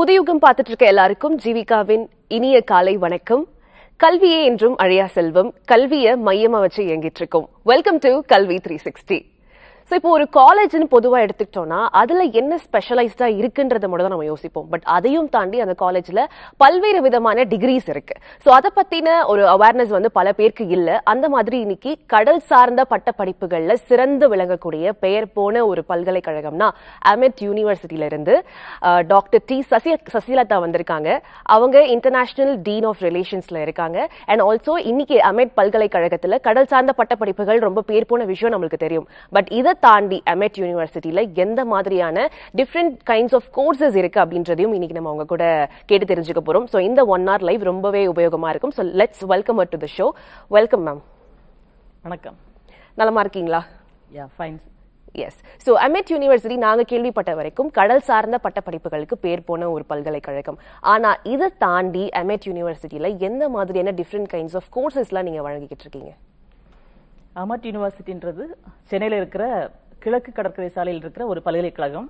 புதுயுகம் பார்த்துட்டு இருக்க எல்லாருக்கும் ஜீவிகாவின் இனிய காலை வணக்கம் கல்வியே என்றும் அழியா செல்வம் கல்வியை மையமா வச்சு இயங்கிட்டு இருக்கோம் welcome to Kalvi three sixty so இப்போ ஒரு காலேஜ்னு பொதுவாக எடுத்துக்கிட்டோம்னா அதில் என்ன ஸ்பெஷலைஸ்டா இருக்குன்றத மட்டும் தான் நம்ம யோசிப்போம் பட் அதையும் தாண்டி அந்த காலேஜில் பல்வேறு விதமான டிகிரிஸ் இருக்கு ஸோ அதை பற்றின ஒரு அவேர்னஸ் வந்து பல பேருக்கு இல்லை அந்த மாதிரி இன்னைக்கு கடல் சார்ந்த பட்ட படிப்புகளில் சிறந்து விளங்கக்கூடிய பெயர் போன ஒரு பல்கலைக்கழகம்னா அமெட் யூனிவர்சிட்டியில இருந்து அஹ், டாக்டர் டி சசி சசிலதா வந்திருக்காங்க அவங்க இன்டர்நேஷனல் டீன் ஆஃப் ரிலேஷன்ஸ்ல இருக்காங்க அண்ட் ஆல்சோ இன்னைக்கு அமெட் பல்கலைக்கழகத்துல கடல் சார்ந்த பட்ட படிப்புகள் ரொம்ப பேர் போன விஷயம் நம்மளுக்கு தெரியும் பட் இதை தாண்டி அமெட் யூனிவர்சிட்டியில எந்த மாதிரியான டிஃப்ரெண்ட் கைண்ட்ஸ் ஆஃப் கோர்சஸ் இருக்கு அப்படின்றதையும் இன்னைக்கு நம்ம அவங்க கூட கேட்டு தெரிஞ்சுக்க போறோம் ஸோ இந்த ஒன் hour லைவ் ரொம்பவே உபயோகமா இருக்கும் so let's welcome to the show welcome ma'am வணக்கம் நலமா இருக்கீங்களா yeah fine yes so AMET university நாங்க கேள்விப்பட்ட வரைக்கும் கடல் சார்ந்த பட்ட படிப்புகளுக்கு பேர் போன ஒரு பல்கலைக்கழகம் ஆனா இதை தாண்டி அமெட் யூனிவர்சிட்டியில எந்த மாதிரியான டிஃப்ரெண்ட் கைண்ட்ஸ் ஆஃப் கோர்சஸ்லாம் நீங்க வழங்கிக்கிட்டு இருக்கீங்க அமட் யூனிவர்சிட்டின்றது சென்னையில் இருக்கிற கிழக்கு கடற்கரை சாலையில் இருக்கிற ஒரு பல்கலைக்கழகம்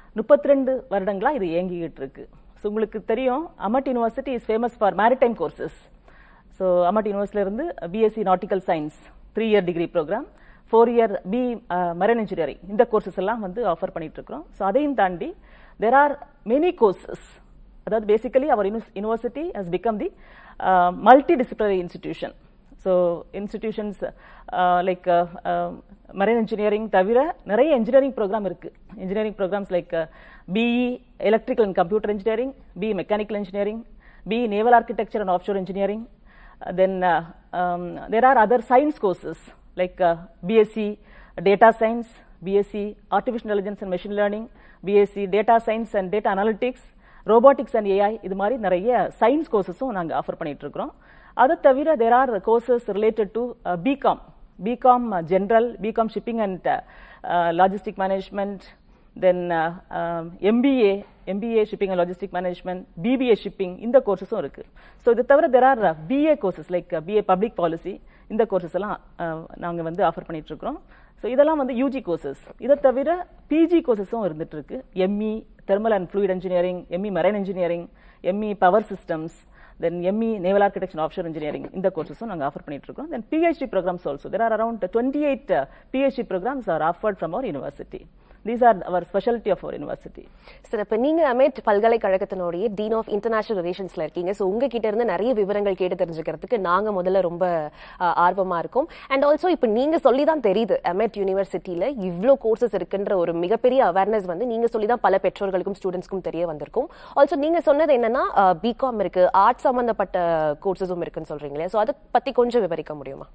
32 வருடங்களா இது இயங்கிக்கிட்டு இருக்கு ஸோ உங்களுக்கு தெரியும் AMET university is famous for maritime courses so AMET யூனிவர்சிட்டியில இருந்து BSc nautical science three year degree program four year B marine engineering இந்த கோர்சஸ் எல்லாம் வந்து ஆஃபர் பண்ணிட்டு இருக்கிறோம் ஸோ அதையும் தாண்டி தெர் ஆர் மெனி கோர்சஸ் அதாவது basically our university has become the multi disciplinary institution so institutions like marine engineering தவிர நிறைய இன்ஜினியரிங் ப்ரோக்ராம் இருக்கு engineering programs like BE electrical and computer engineering BE mechanical engineering BE naval architecture and offshore engineering then uh, um, there are other science courses like uh, BSc data science, BSc artificial intelligence and machine learning, BSc data science and data analytics, robotics and AI இது மாதிரி நிறைய science கோர்சஸும் நாங்கள் offer பண்ணிட்டு இருக்கிறோம் அதை தவிர there are courses related to BCom BCom general BCom shipping and logistic management then MBA MBA shipping and logistic management BBA shipping இந்த கோர்சஸும் இருக்கு ஸோ இது தவிர there are BA courses like BA public policy இந்த courses எல்லாம் நாங்கள் வந்து offer பண்ணிட்டு இருக்கிறோம் ஸோ இதெல்லாம் வந்து யூஜி கோர்சஸ் இதை தவிர பிஜி கோர்சஸும் இருந்துட்டு இருக்கு ME thermal and fluid engineering ME marine engineering ME power systems then ME naval architecture offshore engineering இந்த கோர்சஸும் நாங்கள் ஆஃபர் பண்ணிட்டு இருக்கோம் then PhD programs also there are around twenty eight PhD programs are offered from our university these are our speciality of our university sir இப்போ நீங்க amid பல்கலைக்கழகத்தினுடைய dean of international ரிலேஷன்ஸ்ல இருக்கீங்க so உங்ககிட்ட இருந்து நிறைய விவரங்கள் கேட்டு தெரிஞ்சுக்கிறதுக்கு நாங்க முதல்ல ரொம்ப அஹ், ஆர்வமா இருக்கோம் அண்ட் ஆல்சோ இப்போ நீங்க சொல்லி தான் தெரியுது அமெட் யூனிவர்சிட்டியில இவ்ளோ கோர்சஸ் இருக்குன்ற ஒரு மிகப்பெரிய அவேர்னஸ் வந்து நீங்க சொல்லி தான் பல பெற்றோர்களுக்கும் ஸ்டூடெண்ட்ஸ்க்கும் தெரிய வந்திருக்கும் ஆல்சோ நீங்க சொன்னது என்னன்னா பிகாம் இருக்கு ஆர்ட்ஸ் சம்பந்தப்பட்ட கோர்சஸும் இருக்குன்னு சொல்றீங்களே ஸோ அதை பத்தி கொஞ்சம் விவரிக்க முடியுமா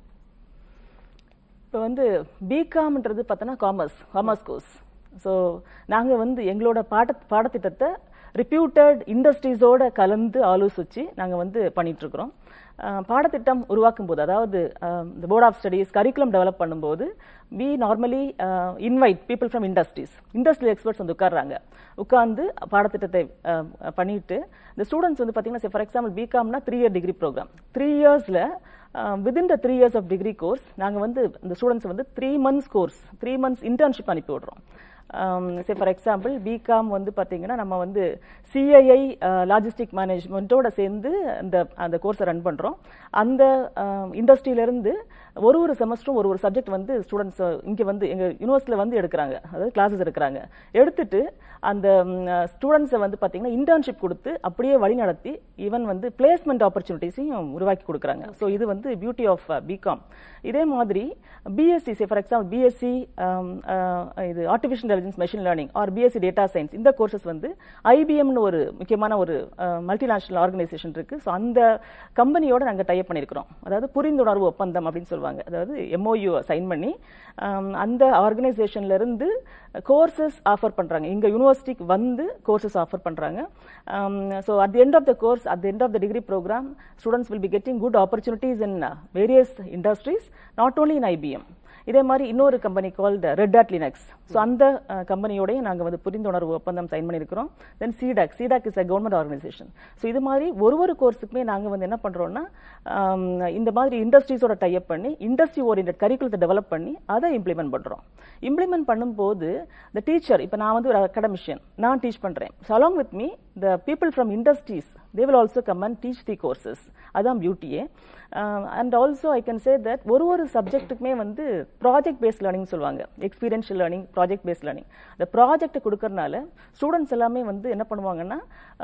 இப்போ வந்து பிகாம்ன்றது பார்த்தோன்னா காமர்ஸ் காமர்ஸ் கோர்ஸ் ஸோ நாங்கள் வந்து எங்களோட பாட பாடத்திட்டத்தை ரிப்யூட்டட் இண்டஸ்ட்ரீஸோட கலந்து ஆலோசிச்சு நாங்கள் வந்து பண்ணிட்டு இருக்கிறோம் அஹ், பாடத்திட்டம் உருவாக்கும் போது அதாவது இந்த board of studies curriculum develop பண்ணும்போது we normally invite people from industries industrial experts வந்து உட்கார்றாங்க உட்கார்ந்து பாடத்திட்டத்தை அஹ், பண்ணிட்டு இந்த ஸ்டூடெண்ட்ஸ் வந்து பார்த்தீங்கன்னா ஃபார் எக்ஸாம்பிள் பிகாம்னா three year degree program three இயர்ஸில் within the three years of degree course நாங்கள் வந்து இந்த ஸ்டூடெண்ட்ஸ் வந்து three months course three months internship அனுப்பி விடுறோம் சே ஃபார் எக்ஸாம்பிள் பிகாம் வந்து பார்த்தீங்கன்னா நம்ம வந்து சிஐஐ லாஜிஸ்டிக் மேனேஜ்மெண்ட்டோட சேர்ந்து அந்த அந்த கோர்ஸை ரன் பண்ணுறோம் அந்த இண்டஸ்ட்ரியிலேருந்து ஒரு ஒரு செமஸ்டரும் ஒரு ஒரு சப்ஜெக்ட் வந்து ஸ்டூடெண்ட்ஸ் இங்கே வந்து எங்கள் யூனிவர்சிட்டியில் வந்து எடுக்கிறாங்க அதாவது கிளாஸஸ் எடுக்கிறாங்க எடுத்துட்டு அந்த ஸ்டூடெண்ட்ஸை வந்து பார்த்தீங்கன்னா இன்டர்ன்ஷிப் கொடுத்து அப்படியே வழி நடத்தி ஈவன் வந்து பிளேஸ்மெண்ட் ஆப்பர்ச்சுனிட்டிஸையும் உருவாக்கி கொடுக்குறாங்க ஸோ இது வந்து பியூட்டி ஆஃப் பிகாம் இதே மாதிரி BSc say for example BSc இது artificial intelligence machine learning or BSc data science இந்த கோர்சஸ் வந்து ஐபிஎம்னு ஒரு முக்கியமான ஒரு மல்டிநேஷனல் ஆர்கனைசேஷன் இருக்கு ஸோ அந்த கம்பெனியோட நாங்கள் டைப் பண்ணியிருக்கிறோம் அதாவது புரிந்துணர்வு ஒப்பந்தம் அப்படின்னு சொல்லுவாங்க அதாவது எம்ஓயு சைன் பண்ணி ஆம், அந்த ஆர்கனைசேஷன்ல இருந்து கோர்சஸ் ஆஃபர் பண்றாங்க இங்க யூனிவர்சிட்டிக்கு வந்து கோர்சஸ் ஆஃபர் பண்றாங்க so at the end of the course at the end of the degree program students will be getting good opportunities in various industries not only in IBM இதே மாதிரி இன்னொரு company called red add Linux so அந்த கம்பெனியோடய நாங்கள் வந்து புரிந்துணர்வு ஒப்பந்தம் sign பண்ணியிருக்கிறோம் then CDAC CDAC is a government organisation so இது மாதிரி ஒரு ஒரு கோர்ஸுக்குமே நாங்கள் வந்து என்ன பண்ணுறோம்னா இந்த மாதிரி இண்டஸ்ட்ரீஸோட டைப் பண்ணி இண்டஸ்ட்ரி ஓரியன்ட் கரிக்குலத்தை டெவலப் பண்ணி அதை இம்ப்ளிமெண்ட் பண்ணுறோம் இம்ப்ளிமெண்ட் பண்ணும்போது இந்த டீச்சர் இப்போ நான் வந்து ஒரு அகடமிஷியன் நான் டீச் பண்ணுறேன் so along with me the people from industries they will also come and teach the courses அதான் பியூட்டியே and also I can say that ஒரு ஒரு சப்ஜெக்ட்டுக்குமே வந்து ப்ராஜெக்ட் பேஸ்ட் லேர்னிங் சொல்லுவாங்க experiential learning project based learning அந்த project கொடுக்கறனால students எல்லாமே வந்து என்ன பண்ணுவாங்கன்னா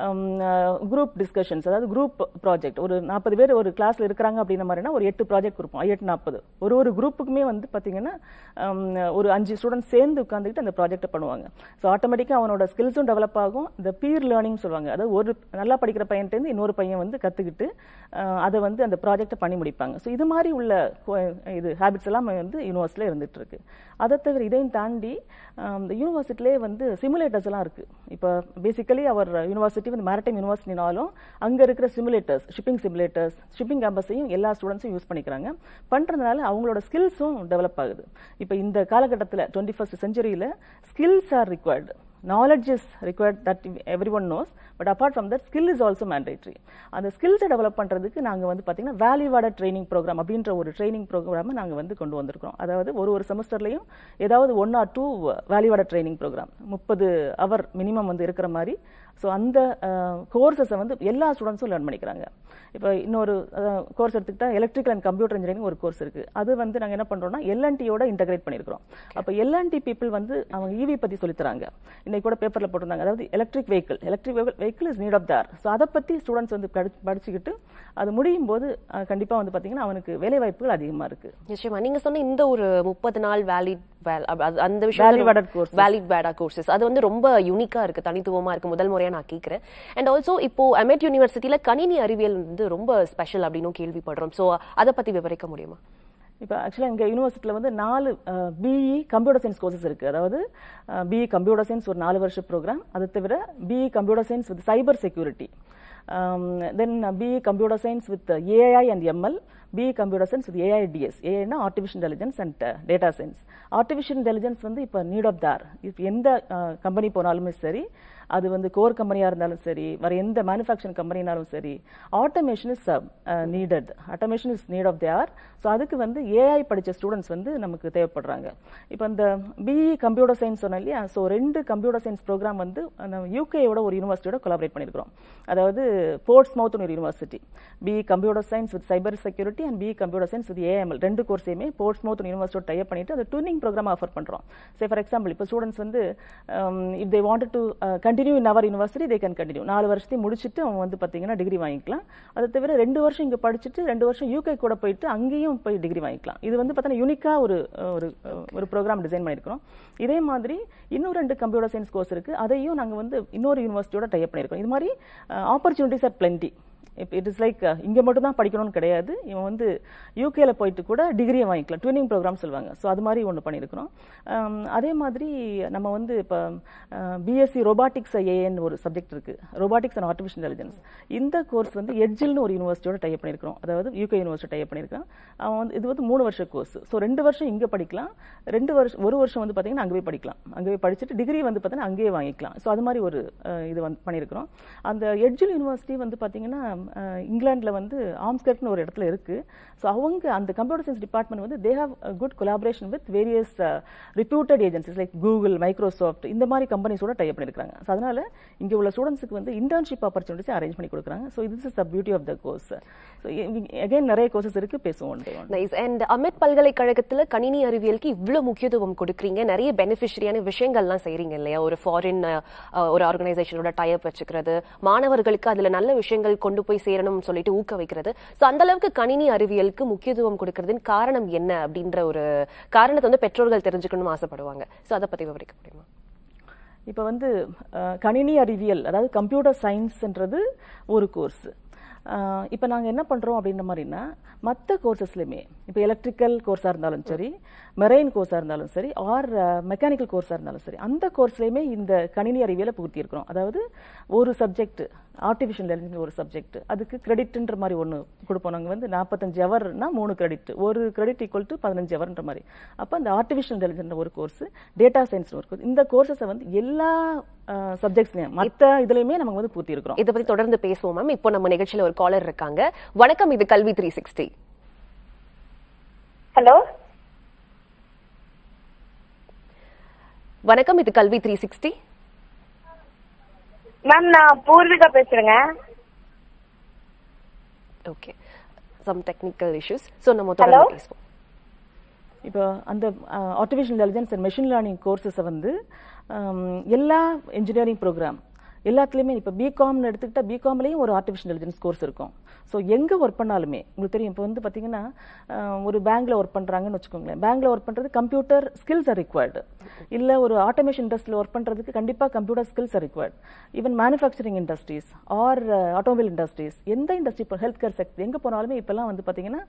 குரூப் டிஸ்கஷன்ஸ் அதாவது குரூப் ப்ராஜெக்ட் ஒரு நாற்பது பேர் ஒரு கிளாஸ்ல இருக்கிறாங்க அப்படின்ற மாதிரினா ஒரு எட்டு ப்ராஜெக்ட் கொடுப்போம் எட்டு நாற்பது ஒரு ஒரு குரூப்புக்குமே வந்து பார்த்தீங்கன்னா ஒரு அஞ்சு ஸ்டூடெண்ட்ஸ் சேர்ந்து உட்காந்துக்கிட்டு அந்த ப்ராஜெக்ட்டை பண்ணுவாங்க ஸோ ஆட்டோமேட்டிக்காக அவனோட ஸ்கில்ஸும் டெவலப் ஆகும் இந்த பீர் லேர்னிங் சொல்லுவாங்க அதாவது ஒரு நல்லா படிக்கிற பையன்ட்டேருந்து இன்னொரு பையன் வந்து கற்றுக்கிட்டு அதை வந்து அந்த ப்ராஜெக்டை பண்ணி முடிப்பாங்க ஸோ இது மாதிரி உள்ள இது ஹேபிட்ஸ் எல்லாம் வந்து யூனிவர்சிட்டியில் இருந்துட்டு இருக்கு அதை தவிர இதையும் தாண்டி இந்த யூனிவர்சிட்டிலே வந்து சிமுலேட்டர்ஸ் எல்லாம் இருக்கு இப்போ பேசிக்கலி அவர் யூனிவர்சிட்டி வந்து மேரடைம் யூனிவர்சிட்டினாலும் அங்கே இருக்கிற சிமுலேட்டர்ஸ் ஷிப்பிங் சிமுலேட்டர்ஸ் ஷிப்பிங் கேம்பஸையும் எல்லா ஸ்டூடெண்ட்ஸும் யூஸ் பண்ணிக்கிறாங்க பண்ணுறதுனால அவங்களோட ஸ்கில்ஸும் டெவலப் ஆகுது இப்போ இந்த காலகட்டத்தில் டுவெண்ட்டி ஃபர்ஸ்ட் செஞ்சுரியில் skills are required knowledge is required that everyone knows but apart from that skill is also mandatory அந்த ஸ்கில்ஸை டெவலப் பண்ணுறதுக்கு நாங்கள் வந்து பார்த்தீங்கன்னா வேல்யூவாட ட்ரைனிங் ப்ரோக்ராம் அப்படின்ற ஒரு ட்ரைனிங் ப்ரோக்ராமை நாங்கள் வந்து கொண்டு வந்திருக்கிறோம் அதாவது ஒரு ஒரு செமஸ்டர்லையும் ஏதாவது one or two value added training program முப்பது அவர் மினிமம் வந்து இருக்கிற மாதிரி ஸோ அந்த கோர்சஸை வந்து எல்லா ஸ்டூடெண்ட்ஸும் லேர்ன் பண்ணிக்கிறாங்க இப்போ இன்னொரு கோர்ஸ் எடுத்துக்கிட்டா எலக்ட்ரிக்கல் அண்ட் கம்ப்யூட்டர் இன்ஜினியரிங் ஒரு கோர்ஸ் இருக்கு அது வந்து நாங்கள் என்ன பண்ணுறோம்னா எல்என்டியோட இன்டகிரேட் பண்ணியிருக்கிறோம் அப்போ எல்என்டி பீப்புள் வந்து அவங்க இவி பற்றி சொல்லித்தராங்க இன்னைக்கு கூட பேப்பரில் போட்டிருந்தாங்க அதாவது electric vehicle electric vehicle is need of the hour so அதை பற்றி ஸ்டூடெண்ட்ஸ் வந்து படி படிச்சுக்கிட்டு அது முடியும் போது கண்டிப்பாக வந்து பார்த்தீங்கன்னா அவனுக்கு வேலை வாய்ப்புகள் அதிகமாக இருக்கு நிச்சயமா நீங்க சொன்ன இந்த ஒரு முப்பது நாள் வேலிட் அந்த Value added courses. விஷயம் வேலிட் வேடா கோர்சஸ் அது வந்து ரொம்ப யூனிக்கா இருக்கு தனித்துவமா இருக்கு முதல் முறையா நான் கேட்கிறேன் அண்ட் ஆல்சோ இப்போ அமெட் யூனிவர்சிட்டியில கணினி அறிவியல் வந்து ரொம்ப ஸ்பெஷல் அப்படின்னு கேள்விப்படுறோம் சோ அதை பத்தி விவரிக்க முடியுமா இப்போ ஆக்சுவலாக இங்கே யூனிவர்சிட்டியில் வந்து நாலு பிஇ கம்ப்யூட்டர் சயின்ஸ் கோர்சஸ் இருக்குது அதாவது பிஇ கம்ப்யூட்டர் சயின்ஸ் ஒரு நாலு வருஷ ப்ரோக்ராம் அது தவிர BE computer science with cyber security then BE computer science with AI and ML BE computer science with AIDS ஏஐனா artificial intelligence and data science artificial intelligence வந்து இப்போ நீட் ஆஃப் தார் இப்போ எந்த கம்பெனி போனாலுமே சரி அது வந்து கோர் கம்பெனியாக இருந்தாலும் சரி வேறு எந்த மேனுஃபேக்சரிங் கம்பெனினாலும் சரி automation is needed automation is need of the hour so அதுக்கு வந்து ஏஐ படித்த ஸ்டூடெண்ட்ஸ் வந்து நமக்கு தேவைப்படுறாங்க இப்போ இந்த பிஇ கம்ப்யூட்டர் சயின்ஸ் சொன்னேன் இல்லையா ஸோ ரெண்டு கம்ப்யூட்டர் சயின்ஸ் ப்ரோக்ராம் வந்து நம்ம யூகேயோட ஒரு யூனிவர்சிட்டியோட கொலாபரேட் பண்ணியிருக்கிறோம் அதாவது போர்ட்ஸ் மவுத்னு ஒரு university BE computer science with cyber security and BE computer science with AML ரெண்டு கோர்ஸையுமே போர்ட்ஸ் மவுத் யூனிவர்சிட்டியோட டைப் பண்ணிட்டு அது ட்வினிங் ப்ரோக்ராம் ஆஃபர் பண்ணுறோம் சே ஃபார் எக்ஸாம்பிள் இப்போ ஸ்டூடெண்ட்ஸ் வந்து if they wanted to continue in our university they can continue நாலு வருஷத்தையும் முடிச்சுட்டு அவங்க வந்து பார்த்தீங்கன்னா டிகிரி வாங்கிக்கலாம் அதை தவிர ரெண்டு வருஷம் இங்கே படிச்சுட்டு ரெண்டு வருஷம் யூகே கூட போயிட்டு அங்கேயும் போய் டிகிரி வாங்கிக்கலாம் இது வந்து பார்த்தீங்கன்னா யூனிக்காக ஒரு ஒரு ஒரு ப்ரோக்ராம் டிசைன் பண்ணியிருக்கிறோம் இதே மாதிரி இன்னும் ரெண்டு கம்ப்யூட்டர் சயின்ஸ் கோர்ஸ் இருக்குது அதையும் நாங்கள் வந்து இன்னொரு யூனிவர்சிட்டியோட டைப் பண்ணியிருக்கோம் இது மாதிரி ஆப்பர்ச்சுனிட்டிஸ் ஆர் பிளென்டி இப்போ இட் இஸ் லைக் இங்கே மட்டும் தான் படிக்கணும்னு கிடையாது இவன் வந்து யூகேல போயிட்டு கூட டிகிரியை வாங்கிக்கலாம் ட்வினிங் ப்ரோக்ராம் சொல்லுவாங்க ஸோ அது மாதிரி ஒன்று பண்ணியிருக்கிறோம் Um, அதே மாதிரி நம்ம வந்து இப்போ பிஎஸ்சி ரோபாட்டிக்ஸ் ஏஎன் ஒரு சப்ஜெக்ட் இருக்கு ரோபாட்டிக்ஸ் அண்ட் ஆர்டிஃபிஷியல் இன்டெலிஜென்ஸ் இந்த கோர்ஸ் வந்து எட்ஜில்னு ஒரு யூனிவர்சிட்டியோட டைப் பண்ணியிருக்கிறோம் அதாவது யூகே யூனிவர்சிட்டி டைப் பண்ணியிருக்கோம் அவன் வந்து இது வந்து மூணு வருஷ கோர்ஸ் ஸோ ரெண்டு வருஷம் இங்கே படிக்கலாம் ரெண்டு வருஷம் ஒரு வருஷம் வந்து பார்த்தீங்கன்னா அங்கே போய் படிக்கலாம் அங்கே போய் படிச்சுட்டு டிகிரி வந்து பார்த்தீங்கன்னா அங்கேயே வாங்கிக்கலாம் ஸோ அது மாதிரி ஒரு அஹ், இது வந்து பண்ணியிருக்கிறோம் அந்த எட்ஜில் யூனிவர்சிட்டி வந்து பார்த்தீங்கன்னா இங்கிலாண்டில் வந்து ஆம்ஸ்கர்ட்னு ஒரு இடத்துல இருக்கு ஸோ அவங்க அந்த கம்ப்யூட்டர் சயின்ஸ் டிபார்ட்மெண்ட் வந்து they have good collaboration with various reputed agencies like Google Microsoft இந்த மாதிரி கம்பெனிஸோட டைப் பண்ணியிருக்காங்க ஸோ அதனால இங்கே உள்ள ஸ்டூடெண்ட்ஸுக்கு வந்து இன்டர்ன்ஷிப் ஆப்பர்ச்சுனிட்டிஸ் அரேஞ்ச் பண்ணி கொடுக்குறாங்க so this is the beauty of the course so again நிறைய கோர்சஸ் இருக்கு பேசுவோம் one by one nice and AMET பல்கலைக்கழகத்துல கணினி அறிவியலுக்கு இவ்வளவு முக்கியத்துவம் கொடுக்குறீங்க நிறைய பெனிஃபிஷரியான விஷயங்கள்லாம் செய்றீங்க இல்லையா ஒரு ஃபாரின் ஒரு ஆர்கனைசேஷனோட டைப் வச்சுக்கிறது மாணவர்களுக்கு அதுல நல்ல விஷயங்கள் கொண்டு போய் சேரணும்னு சொல்லிட்டு ஊக்க வைக்கிறது சோ அந்த அளவுக்கு கணினி அறிவியலுக்கு முக்கியத்துவம் கொடுக்கறதின் காரணம் என்ன அப்படின்ற ஒரு காரணத்தை வந்து பெற்றோர்கள் தெரிஞ்சுக்கணும்னு ஆசைப்படுவாங்க சோ அதை பத்தி விவரிக்க முடியுமா இப்போ வந்து அஹ், கணினி அறிவியல் அதாவது கம்ப்யூட்டர் சயின்ஸ்ன்றது ஒரு கோர்ஸ் இப்போ நாங்கள் என்ன பண்ணுறோம் அப்படின்ற மாதிரினா மற்ற கோர்சஸ்லையுமே இப்போ எலக்ட்ரிக்கல் கோர்ஸாக இருந்தாலும் சரி மெரெயின் கோர்ஸாக இருந்தாலும் சரி ஆர் மெக்கானிக்கல் கோர்ஸாக இருந்தாலும் சரி அந்த கோர்ஸ்லையுமே இந்த கணினி அறிவியலை புகுத்தி இருக்கிறோம் அதாவது ஒரு சப்ஜெக்ட் ஆர்டிஃபிஷியல் இன்டெலிஜென்ஸ் ஒரு சப்ஜெக்ட் அதுக்கு கிரெடிட்ன்ற மாதிரி ஒன்று கொடுப்போம் நாங்கள் வந்து நாற்பத்தஞ்சு ஹவர்னா மூணு கிரெடிட் ஒரு கிரெடிட் ஈக்குவல் டு பதினஞ்சு ஹவர்ன்ற மாதிரி அப்போ அந்த ஆர்டிஃபிஷியல் இன்டெலிஜென்ஸ் ஒரு கோர்ஸ் டேட்டா சயின்ஸ் ஒரு கோர்ஸ் இந்த கோர்சஸை வந்து எல்லா சப்ஜெக்ட்ஸ்லையும் மற்ற இதுலையுமே நமக்கு வந்து பூர்த்தி இருக்கிறோம் இதை பத்தி தொடர்ந்து பேசுவோம் மேம் இப்போ நம்ம நிகழ்ச்சியில ஒரு காலர் இருக்காங்க வணக்கம் இது கல்வி த்ரீ சிக்ஸ்டி ஹலோ வணக்கம் இது கல்வி த்ரீ சிக்ஸ்டி மேம் நான் பூர்விகா பேசுறேங்க okay some technical issues so நம்ம தொடர்ந்து பேசுவோம் இப்போ அந்த artificial intelligence and machine learning கோர்சஸை வந்து ஆம், எல்லா இன்ஜினியரிங் ப்ரோக்ராம் எல்லாத்துலேயுமே இப்போ பிகாம்னு எடுத்துக்கிட்டா பிகாம்லேயும் ஒரு ஆர்டிஃபிஷியல் இன்டெலிஜென்ஸ் கோர்ஸ் இருக்கும் ஸோ எங்கே ஒர்க் பண்ணாலுமே உங்களுக்கு தெரியும் இப்போ வந்து பார்த்தீங்கன்னா ஆஹ், ஒரு பேங்க்ல ஒர்க் பண்ணுறாங்கன்னு வச்சுக்கோங்களேன் பேங்க்ல ஒர்க் பண்ணுறது கம்ப்யூட்டர் ஸ்கில்ஸ் ஆர் ரிக்வயர்டு இல்லை ஒரு ஆட்டோமேஷன் இண்டஸ்ட்ரியில் ஒர்க் பண்ணுறதுக்கு கண்டிப்பாக computer skills are required even manufacturing industries or automobile industries எந்த இண்டஸ்ட்ரி இப்போ ஹெல்த் கேர் செக்டர் எங்கே போனாலுமே இப்போல்லாம் வந்து பார்த்தீங்கன்னா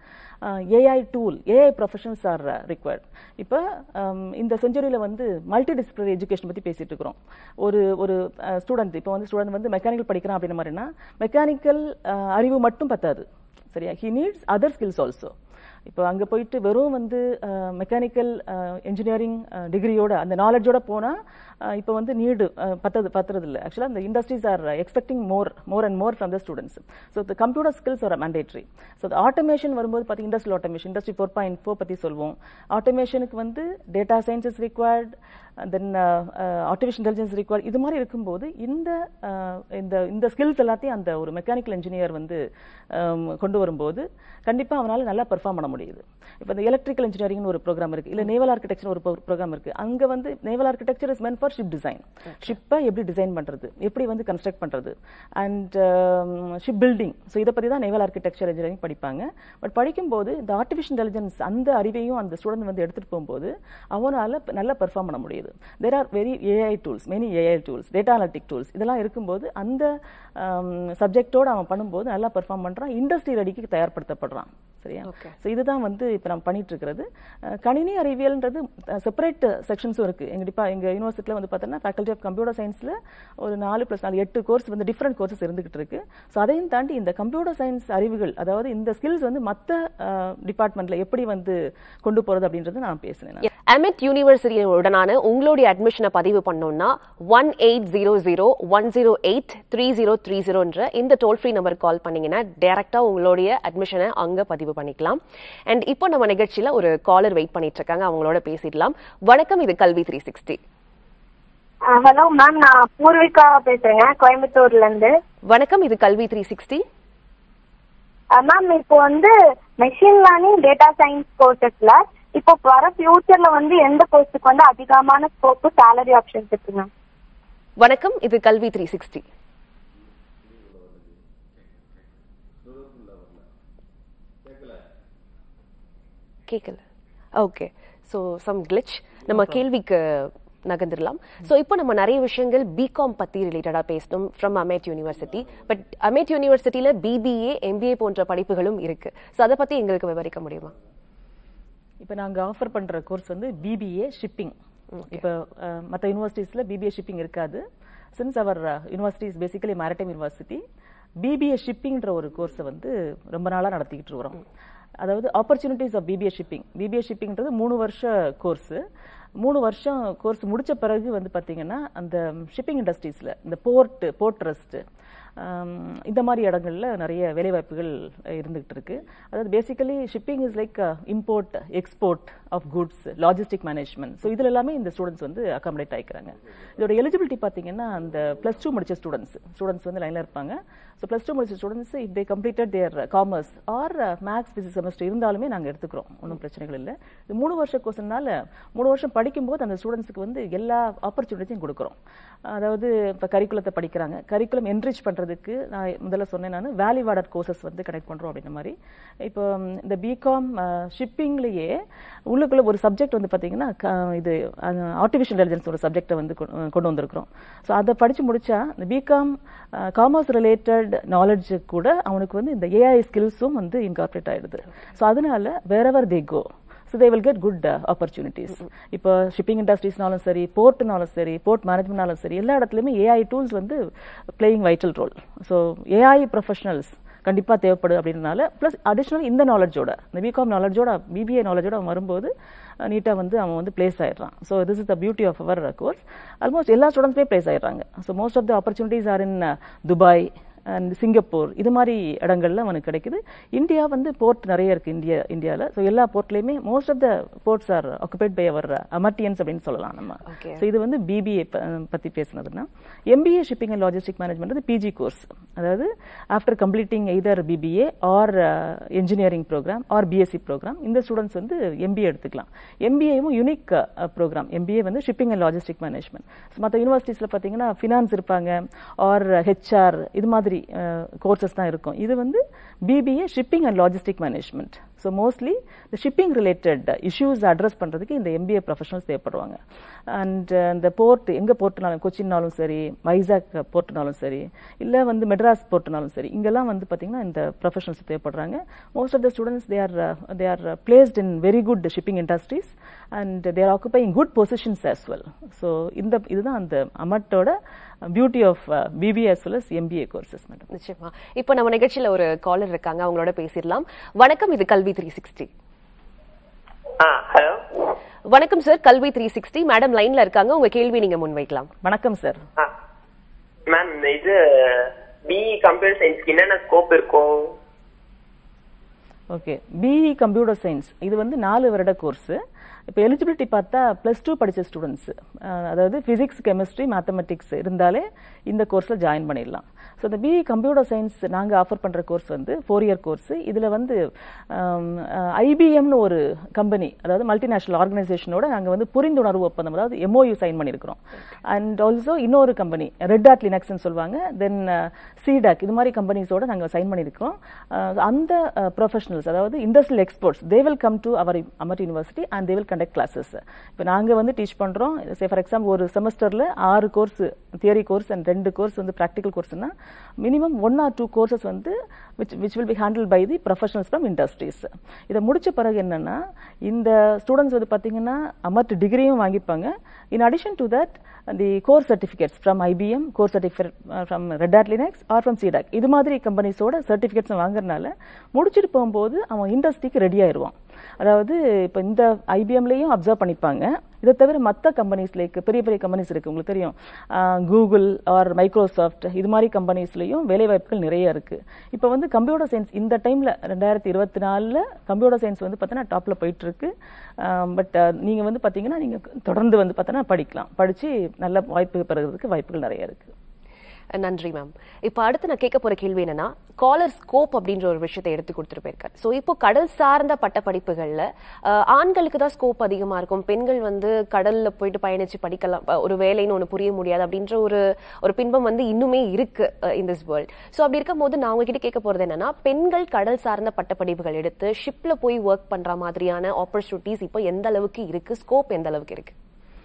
AI tool AI professionals are required இப்போ இந்த செஞ்சுரியில் வந்து மல்டி டிசிப்ளினரி எஜுகேஷன் பற்றி பேசிட்டு இருக்கிறோம் ஒரு ஒரு ஸ்டூடெண்ட் இப்போ வந்து ஸ்டூடெண்ட் வந்து மெக்கானிக்கல் படிக்கிறான் அப்படின்ற மாதிரினா மெக்கானிக்கல் அறிவு மட்டும் பத்தாது சரியா he needs other skills also இப்போ அங்கே போயிட்டு வெறும் வந்து மெக்கானிக்கல் இன்ஜினியரிங் டிகிரியோட அந்த நாலேஜோட போனால் இப்போ வந்து நீடு பத்தது பத்துறது இல்லை ஆக்சுவலாக இந்த industries are expecting more more and more from the students so the computer skills are mandatory so automation வரும்போது பார்த்தி industrial automation industry four point four பற்றி சொல்வோம் ஆட்டோமேஷனுக்கு வந்து data science is required then artificial intelligence required இது மாதிரி இருக்கும்போது இந்த uh, இந்த இந்த ஸ்கில்ஸ் எல்லாத்தையும் அந்த ஒரு மெக்கானிக்கல் இன்ஜினியர் வந்து um, கொண்டு வரும்போது கண்டிப்பாக அவனால் நல்லா பெர்ஃபார்ம் பண்ண முடியுது இப்போ இந்த எலக்ட்ரிக்கல் இன்ஜினியரிங்னு ஒரு ப்ரோக்ராம் இருக்குது இல்லை நேவல் ஆர்கிடெக்சர் ஒரு ப்ரோக்ராம் இருக்குது அங்கே வந்து naval architecture is meant for ship design ஷிப்பை எப்படி டிசைன் பண்ணுறது எப்படி வந்து கன்ஸ்ட்ரக்ட் பண்ணுறது அண்ட் ஷிப் பில்டிங் ஸோ இதை பற்றி தான் நேவல் ஆர்கிடெக்சர் இன்ஜினியரிங் படிப்பாங்க பட் படிக்கும்போது இந்த ஆர்டிஃபிஷியல் இன்டெலிஜென்ஸ் அந்த அறிவையும் அந்த ஸ்டூடெண்ட் வந்து எடுத்துகிட்டு போகும்போது அவனால் நல்லா பெர்ஃபார்ம் பண்ண முடியுது there are very AI tools many AI tools data analytic tools இதெல்லாம் இருக்கும்போது அந்த சப்ஜெக்டோட அவன் பண்ணும்போது நல்லா பெர்ஃபார்ம் பண்ணுறான் இண்டஸ்ட்ரி ரெடிக்கு தயார்படுத்தப்படுறான் சரியா Okay. ஸோ இதுதான் வந்து இப்போ நம்ம பண்ணிட்டு இருக்கிறது அஹ், கணினி அறிவியல்ன்றது செப்பரேட் செக்ஷன்ஸும் இருக்கு எங்க டிப்பா எங்க யூனிவர்சிட்டியில் வந்து பார்த்தோன்னா ஃபேக்கல்டி ஆஃப் கம்ப்யூட்டர் சயின்ஸ்ல ஒரு நாலு ப்ளஸ் நாலு எட்டு கோர்ஸ் வந்து டிஃப்ரெண்ட் கோர்சஸ் இருந்துகிட்டு இருக்கு ஸோ அதையும் தாண்டி இந்த கம்ப்யூட்டர் சயின்ஸ் அறிவுகள் அதாவது இந்த ஸ்கில்ஸ் வந்து மற்ற டிபார்ட்மெண்ட்ல எப்படி வந்து கொண்டு போறது அப்படின்றது நான் பேசினேன் நான். அமெட் யூனிவர்சிட்டியுடனான உங்களுடைய அட்மிஷனை பதிவு பண்ணோம்னா one eight zero zero one zero eight three zero three ஜீரோன்ற இந்த டோல் ஃப்ரீ நம்பர் கால் பண்ணீங்கன்னா டைரக்டா உங்களுடைய அட்மிஷனை அங்க பதிவு பண்ணிக்கலாம் அண்ட் இப்போ நம்ம நிகழ்ச்சியில ஒரு காலர் வெயிட் பண்ணிட்டு இருக்காங்க அவங்களோட பேசிடலாம் வணக்கம் இது Kalvi three sixty hello ma'am நான் பூர்விகா பேசுறேங்க கோயம்புத்தூர்ல இருந்து வணக்கம் இது கல்வி த்ரீ சிக்ஸ்டி மேம் இப்போ வந்து மெஷின் லேர்னிங் டேட்டா சயின்ஸ் கோர்சஸ்ல இப்போ வர ஃபியூச்சர்ல வந்து எந்த கோர்ஸுக்கு வந்து அதிகமான ஸ்கோப் சேலரி ஆப்ஷன்ஸ் இருக்கு மேம் வணக்கம் இது கல்வி த்ரீ சிக்ஸ்டி கேட்கல ஓகே ஸோ சம் கிளிச் நம்ம கேள்விக்கு நகர்ந்துடலாம் ஸோ இப்போ நம்ம நிறைய விஷயங்கள் பிகாம் பத்தி ரிலேட்டடாக பேசணும் from AMET university but AMET யூனிவர்சிட்டியில் பிபிஏ எம்பிஏ போன்ற படிப்புகளும் இருக்கு ஸோ அதை பத்தி எங்களுக்கு விவரிக்க முடியுமா இப்போ நாங்க ஆஃபர் பண்ற கோர்ஸ் வந்து பிபிஏ ஷிப்பிங் இப்போ மற்ற யூனிவர்சிட்டிஸ்ல பிபிஏ ஷிப்பிங் இருக்காது since our university is basically maritime university BBA ஷிப்பிங்ன்ற ஒரு கோர்ஸை வந்து ரொம்ப நாளா நடத்திக்கிட்டு இருக்கிறோம் அதாவது ஆப்பர்ச்சுனிட்டிஸ் ஆஃப் பிபிஏ ஷிப்பிங் பிபிஏ ஷிப்பிங்ன்றது மூணு வருஷ கோர்ஸ் மூணு வருஷம் கோர்ஸ் முடிச்ச பிறகு வந்து பாத்தீங்கன்னா அந்த ஷிப்பிங் இண்டஸ்ட்ரீஸ்ல இந்த போர்ட் போர்ட் ட்ரஸ்ட் இந்த மாதிரி இடங்கள்ல நிறைய வேலைவாய்ப்புகள் இருந்துகிட்டு இருக்கு அதாவது basically shipping is like import export of goods logistic management so இதுல எல்லாமே இந்த ஸ்டூடெண்ட்ஸ் வந்து அகாமடேட் ஆயிக்கிறாங்க இதோட எலிஜிபிலிட்டி பார்த்தீங்கன்னா அந்த ப்ளஸ் டூ முடிச்ச ஸ்டூடெண்ட்ஸ் ஸ்டூடெண்ட்ஸ் வந்து லைனில் இருப்பாங்க ஸோ ப்ளஸ் டூ முடிச்ச students if they completed their commerce or maths physics semester இருந்தாலுமே நாங்கள் எடுத்துக்கிறோம் ஒன்றும் பிரச்சனைகள் இல்லை இது மூணு வருஷ கோர்ஸ்னால மூணு வருஷம் படிக்கும்போது அந்த ஸ்டூடெண்ட்ஸுக்கு வந்து எல்லா ஆப்பர்ச்சுனிட்டியும் கொடுக்குறோம் அதாவது இப்போ கரிக்குலத்தை படிக்கிறாங்க கரிக்குலம் என்ரிச் பண்ணுறதுக்கு நான் முதல்ல சொன்னேன் நான் வேல்யூ ஆடட் கோர்சஸ் வந்து கனெக்ட் பண்ணுறோம் அப்படின்ற மாதிரி இப்போ ம், இந்த பிகாம் ஷிப்பிங்லேயே உள்ளுக்குள்ள ஒரு சப்ஜெக்ட் வந்து பார்த்தீங்கன்னா க- இது ஆர்டிஃபிஷியல் இன்டெலிஜென்ஸ் ஒரு சப்ஜெக்டை வந்து கொ- கொண்டு வந்திருக்கிறோம் ஸோ அதை படித்து முடிச்சா இந்த பிகாம் காமர்ஸ் ரிலேட்டட் நாலேஜ் கூட அவனுக்கு வந்து இந்த ஏஐ ஸ்கில்ஸும் வந்து இன்கார்பரேட் ஆயிடுது ஸோ அதனால wherever they go so they will get good opportunities இப்போ ஷிப்பிங் இண்டஸ்ட்ரீஸ்னாலும் சரி போர்ட்னாலும் சரி போர்ட் மேனேஜ்மெண்ட்னாலும் சரி எல்லா இடத்துலையுமே ஏஐ டூல்ஸ் வந்து playing vital role so AI professionals கண்டிப்பாக தேவைப்படுது அப்படின்றனால ப்ளஸ் அடிஷ்னல் இந்த நாலேஜோட இந்த பிகாம் நாலேஜோட பிபிஏ நாலேஜோட அவன் வரும்போது நீட்டாக வந்து அவன் வந்து பிளேஸ் ஆயிடுறான் so this is the beauty of our course almost எல்லா ஸ்டூடெண்ட்ஸுமே பிளேஸ் ஆயிடுறாங்க so most of the opportunities are in Dubai and Singapore இது மாதிரி இடங்கள்ல அவனுக்கு கிடைக்குது இந்தியா வந்து போர்ட் நிறைய இருக்கு இந்தியா இந்தியாவில் ஸோ எல்லா போர்ட்லேயுமே most of the ports are occupied by our Ametians அப்படின்னு சொல்லலாம் நம்ம Okay. ஸோ இது வந்து பிபிஏ பற்றி பேசுனதுன்னா MBA shipping and logistic management PG course அதாவது after completing either BBA or engineering program or BSc program இந்த ஸ்டூடெண்ட்ஸ் வந்து எம்பிஏ எடுத்துக்கலாம் எம்பிஏவும் யூனிக் ப்ரோக்ராம் எம்பிஏ வந்து ஷிப்பிங் அண்ட் லாஜிஸ்டிக் மேனேஜ்மெண்ட் மற்ற யூனிவர்சிட்டிஸில் பார்த்தீங்கன்னா ஃபினான்ஸ் இருப்பாங்க ஆர் ஹெச்ஆர் இது மாதிரி கோர்சஸ் தான் இருக்கும் இது வந்து BBA shipping and logistic management so mostly இந்த ஷிப்பிங் ரிலேட்டட் இஷ்யூஸ் அட்ரஸ் பண்ணுறதுக்கு இந்த எம்பிஏ ப்ரொஃபஷனல்ஸ் தேவைப்படுவாங்க அண்ட் இந்த போர்ட் எங்கே போர்ட்னாலும் கொச்சின்னாலும் சரி வைசாக் போர்ட்னாலும் சரி இல்லை வந்து மெட்ராஸ் போர்ட்னாலும் சரி இங்கெல்லாம் வந்து பார்த்தீங்கன்னா இந்த ப்ரொஃபஷனல்ஸ் தேவைப்படுறாங்க most of the students they are they are placed in very good shipping industries and they're occupying good positions as well so இந்த இதுதான் அந்த அமட்டோட beauty of BBA as well as MBA courses madam நிச்சயமா இப்போ நம்ம நிகழ்ச்சியில ஒரு collar இருக்காங்க அவங்களோட பேசிடலாம் வணக்கம் இது கல்வி த்ரீ சிக்ஸ்டி ஆ ஹலோ வணக்கம் sir Kalvi three sixty madam லைன்ல இருக்காங்க உங்க கேள்வி நீங்க முன்வைக்கலாம் வணக்கம் சார் ஆ மேம் இது பிஇ கம்ப்யூட்டர் சயின்ஸ்க்கு என்னென்ன ஸ்கோப் இருக்கும் ஓகே பிஇ கம்ப்யூட்டர் சயின்ஸ் இது வந்து நாலு வருட கோர்ஸ் இப்போ எலிஜிபிலிட்டி பார்த்தா ப்ளஸ் டூ படித்த ஸ்டூடெண்ட்ஸ் அதாவது ஃபிசிக்ஸ் கெமிஸ்ட்ரி மேத்தமெட்டிக்ஸ் இருந்தாலே இந்த கோர்ஸில் ஜாயின் பண்ணிடலாம் ஸோ இந்த பிஇ கம்ப்யூட்டர் சயின்ஸ் நாங்கள் ஆஃபர் பண்ணுற கோர்ஸ் வந்து ஃபோர் இயர் கோர்ஸ் இதில் வந்து ஐபிஎம்னு ஒரு கம்பெனி அதாவது மல்டிநேஷனல் ஆர்கனைசேஷனோட நாங்கள் வந்து புரிந்துணர்வு ஒப்பந்தம் அதாவது எம்ஓயு சைன் பண்ணியிருக்கிறோம் அண்ட் ஆல்சோ இன்னொரு கம்பெனி ரெட் ஆட் லினக்ஸ்னு சொல்லுவாங்க தென் சிடாக் இது மாதிரி கம்பெனிஸோட நாங்கள் சைன் பண்ணியிருக்கிறோம் அஹ் அந்த ப்ரொஃபஷனல்ஸ் அதாவது industrial experts they will come to our AMET university and they will conduct classes இப்போ நாங்கள் வந்து டீச் பண்ணுறோம் சே ஃபார் எக்ஸாம்பிள் ஒரு செமஸ்டரில் ஆறு கோர்ஸ் தியரி கோர்ஸ் அண்ட் ரெண்டு கோர்ஸ் வந்து ப்ராக்டிக்கல் கோர்ஸ்னா minimum one or two courses வந்து which which will be handle by the professionals from industries இதை முடிச்ச பிறகு என்னன்னா இந்த ஸ்டூடெண்ட்ஸ் வந்து பார்த்தீங்கன்னா அமர்ட் டிகிரியும் வாங்கிப்பாங்க in addition to that the course certificates from IBM course certificate from Red add Linux or from CDAC இது மாதிரி கம்பெனிஸோட சர்டிஃபிகேட்ஸ் வாங்குறதுனால முடிச்சுட்டு போகும்போது அவன் இண்டஸ்ட்ரிக்கு ரெடி ஆயிடுவான் அதாவது இப்போ இந்த ஐபிஎம்லேயும் அப்சர்வ் பண்ணிப்பாங்க இதை தவிர மற்ற கம்பெனிஸ் லைக் பெரிய பெரிய கம்பெனிஸ் இருக்கு உங்களுக்கு தெரியும் கூகுள் ஆர் மைக்ரோசாஃப்ட் இது மாதிரி கம்பெனிஸ்லையும் வேலை வாய்ப்புகள் நிறைய இருக்கு இப்போ வந்து கம்ப்யூட்டர் சயின்ஸ் இந்த டைம்ல ரெண்டாயிரத்தி இருபத்தி நாலில் கம்ப்யூட்டர் சயின்ஸ் வந்து பார்த்தீங்கன்னா டாப்ல போயிட்டு இருக்கு பட் நீங்க வந்து பார்த்தீங்கன்னா நீங்க தொடர்ந்து வந்து பார்த்தீங்கன்னா படிக்கலாம் படிச்சு நல்ல வாய்ப்பு பெறுறதுக்கு வாய்ப்புகள் நிறைய இருக்கு நன்றி மேம் இப்போ அடுத்து நான் கேட்க போற கேள்வி என்னன்னா காலர் ஸ்கோப் அப்படின்ற ஒரு விஷயத்தை எடுத்து கொடுத்துட்டு போயிருக்காரு ஸோ இப்போ கடல் சார்ந்த பட்ட படிப்புகள்ல அஹ், ஆண்களுக்கு தான் ஸ்கோப் அதிகமா இருக்கும் பெண்கள் வந்து கடல்ல போயிட்டு பயணிச்சு படிக்கலாம் அஹ், ஒரு வேலைன்னு ஒன்று புரிய முடியாது அப்படின்ற ஒரு ஒரு பின்பம் வந்து இன்னுமே இருக்கு இன் திஸ் வேர்ல்ட் ஸோ அப்படி இருக்கும்போது நான் உங்ககிட்ட கேட்க போறது என்னன்னா பெண்கள் கடல் சார்ந்த பட்ட படிப்புகள் எடுத்து ஷிப்ல போய் ஒர்க் பண்ற மாதிரியான ஆப்பர்ச்சுனிட்டிஸ் இப்போ எந்த அளவுக்கு இருக்கு ஸ்கோப் எந்த அளவுக்கு இருக்கு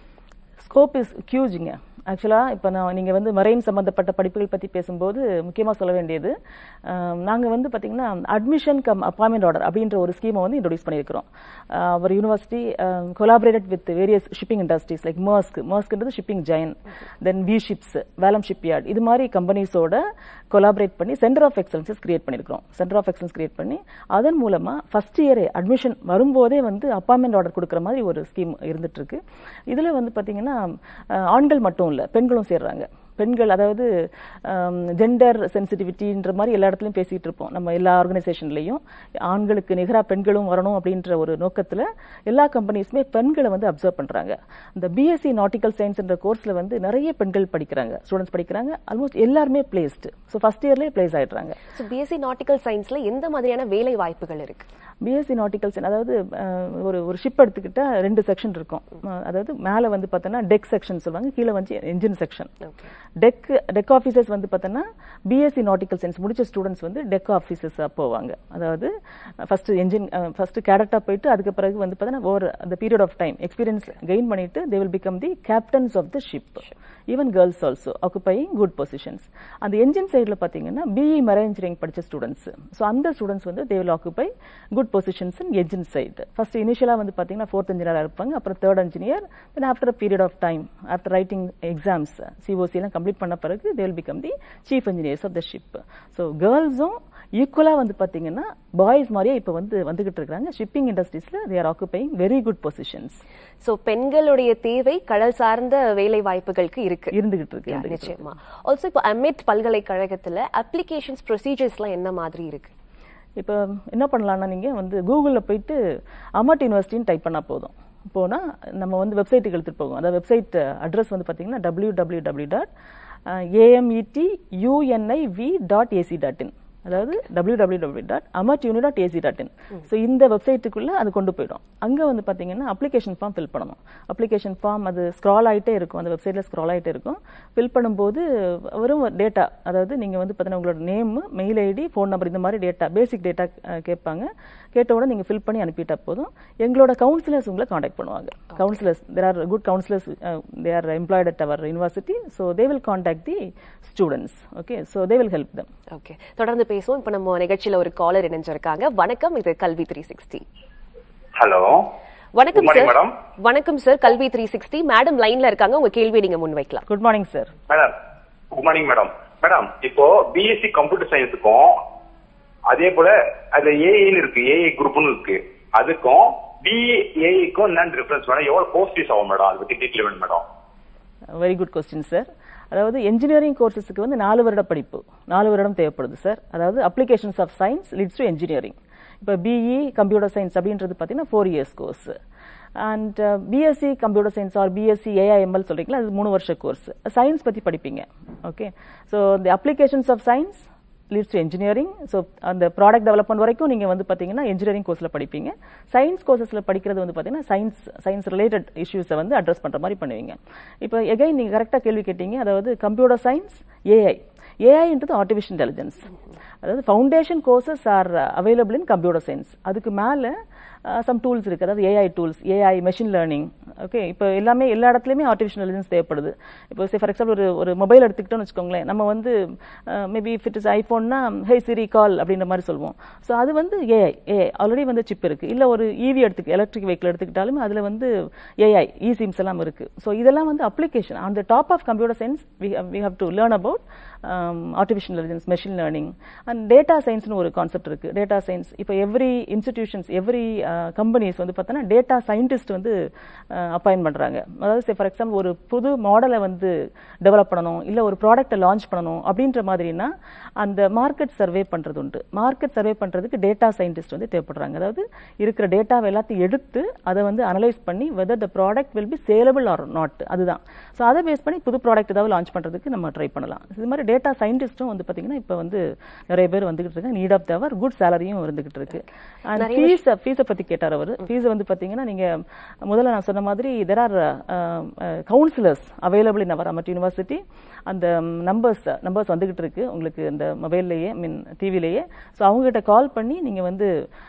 ஸ்கோப் இஸ் ஹியூஜுங்க ஆக்சுவலாக இப்போ நான் நீங்கள் வந்து மரைன் சம்மந்தப்பட்ட படிப்புகள் பற்றி பேசும்போது முக்கியமாக சொல்ல வேண்டியது நாங்கள் வந்து பார்த்தீங்கன்னா அட்மிஷன் கம் அப்பாயின்மெண்ட் ஆர்டர் அப்படின்ற ஒரு ஸ்கீமை வந்து இன்ட்ரடியூஸ் பண்ணியிருக்கிறோம் uh, our university collaborated with various shipping industries like Maersk மர்ஸ்க்ன்றது shipping chain then V Ships வேலம் ஷிப்யார்ட் இது மாதிரி கம்பெனிஸோட கொலாபரேட் பண்ணி சென்டர் ஆஃப் எக்ஸலன்சஸ் கிரியேட் பண்ணியிருக்கிறோம் சென்டர் ஆஃப் எக்ஸலன்ஸ் கிரியேட் பண்ணி அதன் மூலமா ஃபர்ஸ்ட் இயரே அட்மிஷன் வரும்போதே வந்து அப்பாயின்மெண்ட் ஆர்டர் கொடுக்குற மாதிரி ஒரு ஸ்கீம் இருந்துட்டு இருக்கு இதுல வந்து பாத்தீங்கன்னா அஹ், ஆண்கள் மட்டும் இல்ல பெண்களும் சேர்றாங்க பெண்கள் அதாவது ஜெண்டர் சென்சிட்டிவிட்டின்ற மாதிரி எல்லா இடத்துலையும் பேசிட்டு இருப்போம் நம்ம எல்லா ஆர்கனைசேஷன்லையும் ஆண்களுக்கு நிகரா பெண்களும் வரணும் அப்படின்ற ஒரு நோக்கத்துல எல்லா கம்பெனிஸுமே பெண்களை வந்து அப்சர்வ் பண்றாங்க இந்த பிஎஸ்சி நாட்டிக்கல் சயின்ஸ்ன்ற கோர்ஸ்ல வந்து நிறைய பெண்கள் படிக்கிறாங்க ஸ்டூடெண்ட்ஸ் படிக்கிறாங்க ஆல்மோஸ்ட் எல்லாருமே பிளேஸ்டு ஸோ ஃபர்ஸ்ட் இயர்லேயே பிளேஸ் ஆயிடுறாங்க ஸோ பிஎஸ்சி நாட்டிக்கல் சயின்ஸ்ல எந்த மாதிரியான வேலை வாய்ப்புகள் இருக்கு பிஎஸ்சி நாட்டிக்கல் சயின்ஸ் அதாவது அஹ், ஒரு ஒரு ஷிப் எடுத்துக்கிட்டா ரெண்டு செக்ஷன் இருக்கும் அஹ், அதாவது மேலே வந்து பார்த்தோன்னா டெக் செக்ஷன் சொல்லுவாங்க கீழே வந்து engine section deck deck officers வந்து பார்த்தோன்னா பிஎஸ்சி நாட்டிக்கல் சயின்ஸ் முடிச்ச ஸ்டூடெண்ட்ஸ் வந்து டெக் ஆஃபீஸர்ஸாக போவாங்க அதாவது ஃபர்ஸ்ட் என்ஜின் ஃபர்ஸ்ட் கேடட்டாக போயிட்டு அதுக்கு பிறகு வந்து பார்த்தோன்னா ஒரு அந்த period of time experience gain பண்ணிட்டு they will become the captains of the ship even girls also occupying good positions அந்த என்ஜின் சைடில் பார்த்தீங்கன்னா பிஇ மர இன்ஜினியரிங் படித்த ஸ்டூடெண்ட்ஸ் ஸோ அந்த ஸ்டூடெண்ட்ஸ் வந்து they will occupy good positions in engine side first இனிஷியலாக வந்து பார்த்தீங்கன்னா ஃபோர்த் இன்ஜினியராக இருப்பாங்க அப்புறம் third engineer then after a period of time after writing exams COC எல்லாம் கம்ப்ளீட் பண்ண பிறகு they will become the chief engineers of the ship so கேர்ள்ஸும் ஈக்குவலாக வந்து பார்த்தீங்கன்னா பாய்ஸ் மாதிரியே இப்போ வந்து வந்துகிட்டு இருக்காங்க ஷிப்பிங் இண்டஸ்ட்ரீஸில் they are occupying very good positions so பெண்களுடைய தேவை கடல் சார்ந்த வேலை வாய்ப்புகளுக்கு இருக்கு இருந்துகிட்டு இருக்கு Yeah, இருந்துகிட்டு இருக்கு. நிச்சயமா ஆல்சோ இப்போ அமிட் பல்கலைக்கழகத்துல அப்ளிகேஷன்ஸ் ப்ரொசீஜர்ஸ்லாம் என்ன மாதிரி இருக்கு இப்போ என்ன பண்ணலாம்னா நீங்கள் வந்து கூகுளில் போயிட்டு அமட் யூனிவர்சிட்டின்னு டைப் பண்ணால் போதும் போனால் நம்ம வந்து வெப்சைட்டுக்கு எடுத்துகிட்டு போகும் அந்த வெப்சைட் அட்ரஸ் வந்து பார்த்தீங்கன்னா W W W dot AMET UNIV dot AC dot in அதாவது W W W dot AMET uni dot AC dot in so இந்த வெப்சைட்டுக்குள்ளே அது கொண்டு போயிடும் அங்கே வந்து பார்த்தீங்கன்னா அப்ளிகேஷன் ஃபார்ம் ஃபில் பண்ணணும் அப்ளிகேஷன் ஃபார்ம் அது ஸ்க்ரால் ஆகிட்டே இருக்கும் அந்த வெப்சைட்டில் ஸ்க்ரால் ஆகிட்டே இருக்கும் ஃபில் பண்ணும்போது வரும் டேட்டா அதாவது நீங்கள் வந்து பார்த்தீங்கன்னா உங்களோட name mail ID phone number இந்த மாதிரி டேட்டா பேசிக் டேட்டா கேட்பாங்க கேட்ட உடனே நீங்கள் ஃபில் பண்ணி அனுப்பிட்டா போதும் எங்களோட கவுன்சிலர்ஸ் உங்களை காண்டாக்ட் பண்ணுவாங்க counsellors there are good counsellors they are employed at our university so they will contact the students okay so they will help them okay தொடர்ந்து பேசுவோம் இப்போ நம்ம நிகழ்ச்சியில ஒரு காலர் இணைஞ்சிருக்காங்க வணக்கம் இது கல்வி த்ரீ சிக்ஸ்டி ஹலோ வணக்கம் Good morning, சார் madam. வணக்கம் sir Kalvi three sixty madam லைன்ல இருக்காங்க உங்க கேள்வியை நீங்க முன்வைக்கலாம் good morning sir madam good morning madam madam இப்போ பிஎஸ்சி கம்ப்யூட்டர் சயின்ஸுக்கும் அதே போல அது ஏஐன்னு இருக்கு ஏஐ குரூப்னு இருக்கு அதுக்கும் பிஏஐக்கும் என்ன டிஃபரன்ஸ் மேடம் எவ்வளவு கோர்ஸ் ஃபீஸ் ஆகும் மேடம் அதை பத்தி டீட்டெயில் வேணும் madam very good question sir அதாவது என்ஜினியரிங் கோர்சஸ்க்கு வந்து நாலு வருட படிப்பு நாலு வருடம் தேவைப்படுது சார் அதாவது applications of science leads to engineering இப்போ பிஇ கம்ப்யூட்டர் சயின்ஸ் அப்படின்றது பார்த்தீங்கன்னா four years course and BSc computer science or BSc AIML சொல்றீங்களா அது மூணு வருஷ கோர்ஸ் சயின்ஸ் பற்றி படிப்பீங்க okay so the applications of science leads to engineering so அந்த ப்ராடக்ட் டெவலப்மெண்ட் வரைக்கும் நீங்கள் வந்து பார்த்தீங்கன்னா இன்ஜினியரிங் கோர்ஸில் படிப்பீங்க சயின்ஸ் கோர்சஸில் படிக்கிறது வந்து பார்த்தீங்கன்னா சயின்ஸ் சயின்ஸ் ரிலேட்டட் இஷ்யூஸை வந்து அட்ரஸ் பண்ணுற மாதிரி பண்ணுவீங்க இப்போ எகைன் நீங்கள் கரெக்டாக கேள்வி கேட்டீங்க அதாவது கம்ப்யூட்டர் சயின்ஸ் ஏஐ ஏஐன்றது ஆர்டிஃபிஷியல் இன்டெலிஜென்ஸ் அதாவது foundation courses are available in computer science அதுக்கு மேலே சம் டூல்ஸ் இருக்குது அதாவது AI tools AI machine learning okay இப்போ எல்லாமே எல்லா இடத்துலையுமே ஆர்டிஃபிஷியல் இன்டெலிஜென்ஸ் தேவைப்படுது இப்போ சே ஃபார் எக்ஸாம்பிள் ஒரு ஒரு மொபைல் எடுத்துக்கிட்டோம்னு வச்சுக்கோங்களேன் நம்ம வந்து மேபி இஃப் இட் இஸ் ஐஃபோன்னா ஹே சிரி கால் அப்படின்ற மாதிரி சொல்லுவோம் ஸோ அது வந்து ஏஐ ஏஐ ஆல்ரெடி வந்து சிப் இருக்குது இல்லை ஒரு இவி எடுத்துக்க எலக்ட்ரிக் வெஹிக்கிள் எடுத்துக்கிட்டாலுமே அதில் வந்து ஏஐ இ சிம்ஸ் எல்லாம் இருக்குது ஸோ இதெல்லாம் வந்து application on the top of computer science we have to learn about artificial intelligence machine learning and data சயின்ஸ்னு ஒரு கான்செப்ட் இருக்குது டேட்டா சயின்ஸ் இப்போ எவ்ரி இன்ஸ்டிடியூஷன்ஸ் எவ்ரி கம்பெனிஸ் வந்து பார்த்தோன்னா டேட்டா சயின்டிஸ்ட் வந்து அப்பாயின் பண்ணுறாங்க அதாவது சே ஃபார் எக்ஸாம்பிள் ஒரு புது மாடலை வந்து டெவலப் பண்ணணும் இல்லை ஒரு ப்ராடக்ட்டை லான்ச் பண்ணணும் அப்படின்ற மாதிரினா அந்த மார்க்கெட் சர்வே பண்ணுறது உண்டு மார்க்கெட் சர்வே பண்ணுறதுக்கு டேட்டா சயின்டிஸ்ட் வந்து தேவைப்படுறாங்க அதாவது இருக்கிற டேட்டாவை எல்லாத்தையும் எடுத்து அதை வந்து அனலைஸ் பண்ணி whether the product will be saleable or not அதுதான் ஸோ அதை பேஸ் பண்ணி புது ப்ராடக்ட் ஏதாவது லான்ச் பண்ணுறதுக்கு நம்ம ட்ரை பண்ணலாம் இது மாதிரி டேட்டா சயின்டிஸ்ட்டும் வந்து பார்த்தீங்கன்னா இப்போ வந்து நிறைய பேர் வந்துகிட்டு இருக்காங்க நீட் ஆஃப் தவர் குட் சேலரியும் இருந்துகிட்டு இருக்கு அண்ட் ஃபீஸ் ஃபீஸை பற்றி கேட்டார் அவர் ஃபீஸ் வந்து பார்த்தீங்கன்னா நீங்கள் முதல்ல நான் சொன்ன மாதிரி there are counsellors available in our AMET university அந்த நம்பர்ஸ் நம்பர்ஸ் வந்துகிட்டு இருக்கு உங்களுக்கு இந்த மொபைல்லையே மீன் டிவிலேயே ஸோ அவங்ககிட்ட கால் பண்ணி நீங்கள் வந்து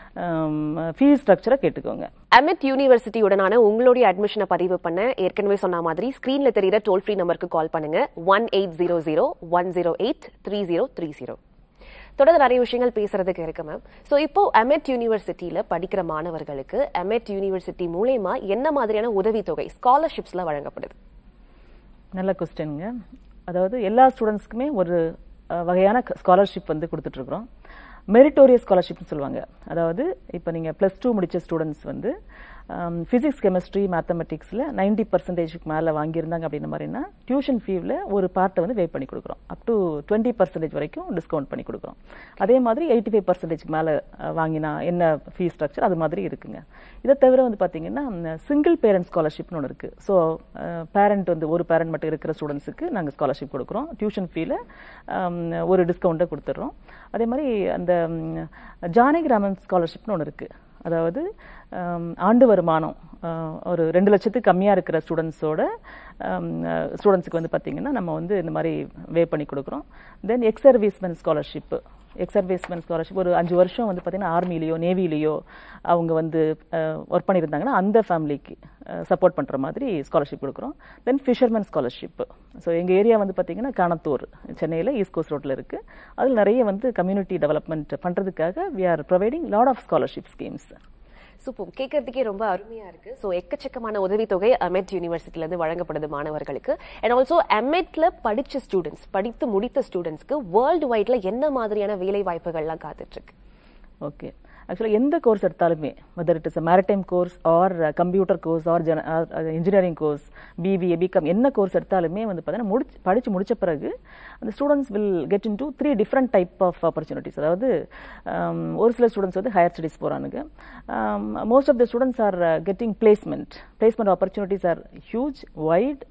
ஃபீஸ் ஸ்ட்ரக்சரை கேட்டுக்கோங்க அமிட் யூனிவர்சிட்டியுடனான உங்களுடைய அட்மிஷனை பதிவு பண்ண ஏற்கனவே சொன்ன மாதிரி ஸ்கிரீன்ல தெரியுற டோல் ஃப்ரீ நம்பருக்கு கால் பண்ணுங்க one eight zero zero one zero eight three zero three zero தொடர்ந்து நிறைய விஷயங்கள் பேசுறதுக்கு இருக்கு மேம் ஸோ இப்போ அமெட் யூனிவர்சிட்டியில படிக்கிற மாணவர்களுக்கு அமெட் யூனிவர்சிட்டி மூலயமா என்ன மாதிரியான உதவித்தொகை ஸ்காலர்ஷிப்ஸ்லாம் வழங்கப்படுது நல்ல கொஸ்டின்ங்க அதாவது எல்லா ஸ்டூடெண்ட்ஸ்க்குமே ஒரு அஹ், வகையான ஸ்காலர்ஷிப் வந்து கொடுத்துட்ருக்குறோம் மெரிட்டோரியஸ் ஸ்காலர்ஷிப்னு சொல்லுவாங்க அதாவது இப்போ நீங்கள் ப்ளஸ் டூ முடிச்ச ஸ்டூடெண்ட்ஸ் வந்து ஃபிசிக்ஸ் கெமிஸ்ட்ரி மேத்தமெட்டிக்ஸில் நைன்டி பர்சன்டேஜுக்கு மேலே வாங்கியிருந்தாங்க அப்படின்ற மாதிரினா டியூஷன் ஃபீவில் ஒரு பார்ட்டை வந்து வே பண்ணி கொடுக்குறோம் அப் டு டுவெண்ட்டி பர்சன்டேஜ் வரைக்கும் டிஸ்கவுண்ட் பண்ணி கொடுக்குறோம் அதே மாதிரி எயிட்டி ஃபைவ் பர்சன்டேஜ்க்கு மேலே வாங்கினா என்ன ஃபீஸ் ஸ்ட்ரக்சர் அது மாதிரி இருக்குங்க இதை தவிர வந்து பார்த்தீங்கன்னா சிங்கிள் பேரண்ட் ஸ்காலர்ஷிப்னு ஒன்று இருக்குது ஸோ பேரண்ட் வந்து ஒரு பேரண்ட் மட்டும் இருக்கிற ஸ்டூடெண்ட்ஸுக்கு நாங்கள் ஸ்காலர்ஷிப் கொடுக்குறோம் டியூஷன் ஃபீல ஒரு டிஸ்கவுண்ட்டை கொடுத்துட்றோம் அதே மாதிரி அந்த ம், ஜானகிராமன் ஸ்காலர்ஷிப்னு ஒன்று இருக்குது அதாவது ஆம், ஆண்டு வருமானம் ஆ, ஒரு ரெண்டு லட்சத்துக்கு கம்மியாக இருக்கிற ஸ்டூடெண்ட்ஸோட ஸ்டூடெண்ட்ஸுக்கு வந்து பார்த்தீங்கன்னா நம்ம வந்து இந்த மாதிரி வே பண்ணி கொடுக்குறோம் then ex servicemen scholarship ex servicemen scholarship ஒரு அஞ்சு வருஷம் வந்து பார்த்தீங்கன்னா ஆர்மிலேயோ நேவிலேயோ அவங்க வந்து ஒர்க் பண்ணியிருந்தாங்கன்னா அந்த ஃபேமிலிக்கு சப்போர்ட் பண்ணுற மாதிரி ஸ்காலர்ஷிப் கொடுக்குறோம் தென் ஃபிஷர்மேன் ஸ்காலர்ஷிப் ஸோ எங்கள் ஏரியா வந்து பார்த்தீங்கன்னா காணத்தூர் சென்னையில் ஈஸ்ட் கோஸ்ட் ரோட்டில் இருக்குது அதில் நிறைய வந்து கம்யூனிட்டி டெவலப்மெண்ட் பண்ணுறதுக்காக we are providing lot of scholarship schemes super கேட்கறதுக்கே ரொம்ப அருமையா இருக்கு ஸோ எக்கச்சக்கமான உதவித்தொகை அமெட் யூனிவர்சிட்டில இருந்து வழங்கப்படுது மாணவர்களுக்கு அண்ட் ஆல்சோ அமெட்ல படிச்ச ஸ்டூடெண்ட்ஸ் படித்து முடித்த ஸ்டூடெண்ட்ஸ்க்கு வேர்ல்டு வைட்ல என்ன மாதிரியான வேலை வாய்ப்புகள்லாம் காத்துட்டு இருக்கு ஓகே ஆக்சுவலாக எந்த கோர்ஸ் எடுத்தாலுமே whether it is a maritime course or computer course or general engineering course BBA BCom என்ன கோர்ஸ் எடுத்தாலுமே வந்து பார்த்தீங்கன்னா முடிச்சு படித்து முடிச்ச பிறகு அந்த students will get into three different type of opportunities அதாவது um, ஒரு சில ஸ்டூடெண்ட்ஸ் வந்து ஹையர் ஸ்டடீஸ் போகிறானுங்க most of the students are getting placement placement opportunities are huge wide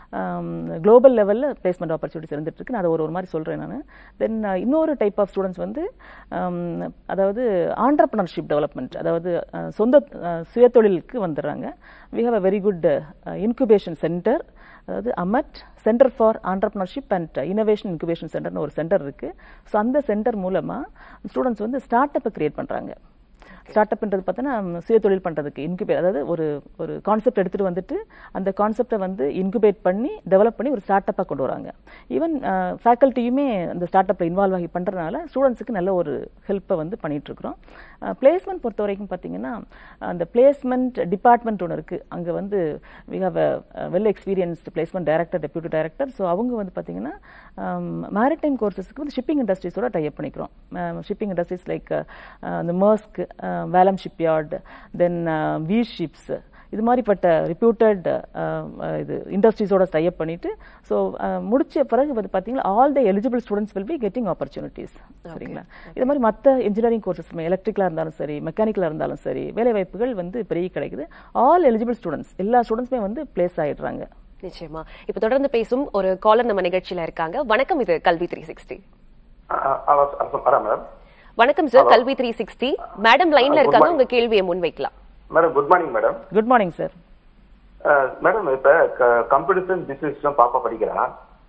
global லெவலில் பிளேஸ்மெண்ட் ஆப்பர்ச்சுனிட்டிஸ் இருந்துட்டு இருக்கு நான் அதை ஒரு ஒரு மாதிரி சொல்கிறேன் நான் தென் இன்னொரு டைப் ஆஃப் ஸ்டூடெண்ட்ஸ் வந்து um, அதாவது ஆண்டர்பனர்ஷிப் டெவலப்மெண்ட் அதாவது uh, சொந்த uh, சுயதொழிலுக்கு வந்துடுறாங்க we have a very good incubation centre அதாவது AMET centre for entrepreneurship and innovation incubation சென்டர்னு ஒரு சென்டர் இருக்கு ஸோ அந்த சென்டர் மூலமாக ஸ்டூடெண்ட்ஸ் வந்து ஸ்டார்ட் அப்பை கிரியேட் பண்ணுறாங்க ஸ்டார்ட் அப்ன்றது பார்த்தோன்னா சுய தொழில் பண்ணுறதுக்கு இன்குபேட் அதாவது ஒரு ஒரு கான்செப்ட் எடுத்துகிட்டு வந்துட்டு அந்த கான்செப்டை வந்து இன்குபேட் பண்ணி டெவலப் பண்ணி ஒரு ஸ்டார்ட் அப்பாக கொண்டு வராங்க ஈவன் ஃபேக்கல்ட்டியுமே அந்த ஸ்டார்ட் அப்பில் இன்வால்வ் ஆகி பண்ணுறதுனால ஸ்டூடெண்ட்ஸுக்கு நல்ல ஒரு ஹெல்ப்பை வந்து பண்ணிட்டு இருக்கிறோம் பிளேஸ்மெண்ட் பொறுத்த வரைக்கும் பார்த்தீங்கன்னா அந்த பிளேஸ்மெண்ட் டிபார்ட்மெண்ட் ஒன்று இருக்குது அங்கே வந்து we have well experienced placement director deputy director so அவங்க வந்து பார்த்தீங்கன்னா மேரிடைம் கோர்சஸ்க்கு வந்து ஷிப்பிங் இண்டஸ்ட்ரீஸோட டைப் பண்ணிக்கிறோம் ஷிப்பிங் இண்டஸ்ட்ரீஸ் லைக் இந்த மர்ஸ்க் வேலம் ஷிப்யார்ட் தென் வி ஷிப்ஸ் இது மாதிரிப்பட்ட ரிப்யூட்டட் இது இண்டஸ்ட்ரீஸோட டைப் பண்ணிட்டு ஸோ முடிச்ச பிறகு வந்து பார்த்தீங்கன்னா all the eligible students will be getting opportunities சரிங்களா இது மாதிரி மற்ற இன்ஜினியரிங் கோர்சஸ் எலக்ட்ரிக்கலாக இருந்தாலும் சரி மெக்கானிக்கலாக இருந்தாலும் சரி வேலை வாய்ப்புகள் வந்து பெரிய கிடைக்குது ஆல் எலிஜிபிள் ஸ்டூடெண்ட்ஸ் எல்லா ஸ்டூடெண்ட்ஸுமே வந்து பிளேஸ் ஆயிடுறாங்க நிச்சயமா இப்ப தொடர்ந்து பேசும் ஒரு காலர் நம்ம நிகழ்ச்சியில இருக்காங்க வணக்கம் இது கல்வி த்ரீ சிக்ஸ்டி வரேன் மேடம் வணக்கம் sir Kalvi three sixty madam லைன்ல இருக்காங்க உங்க கேள்வியை முன்வைக்கலாம் madam good morning madam good morning sir madam இப்ப கம்ப்யூட்டர் சயின்ஸ் பிசினஸ் சிஸ்டம் பாப்பா படிக்கிறான்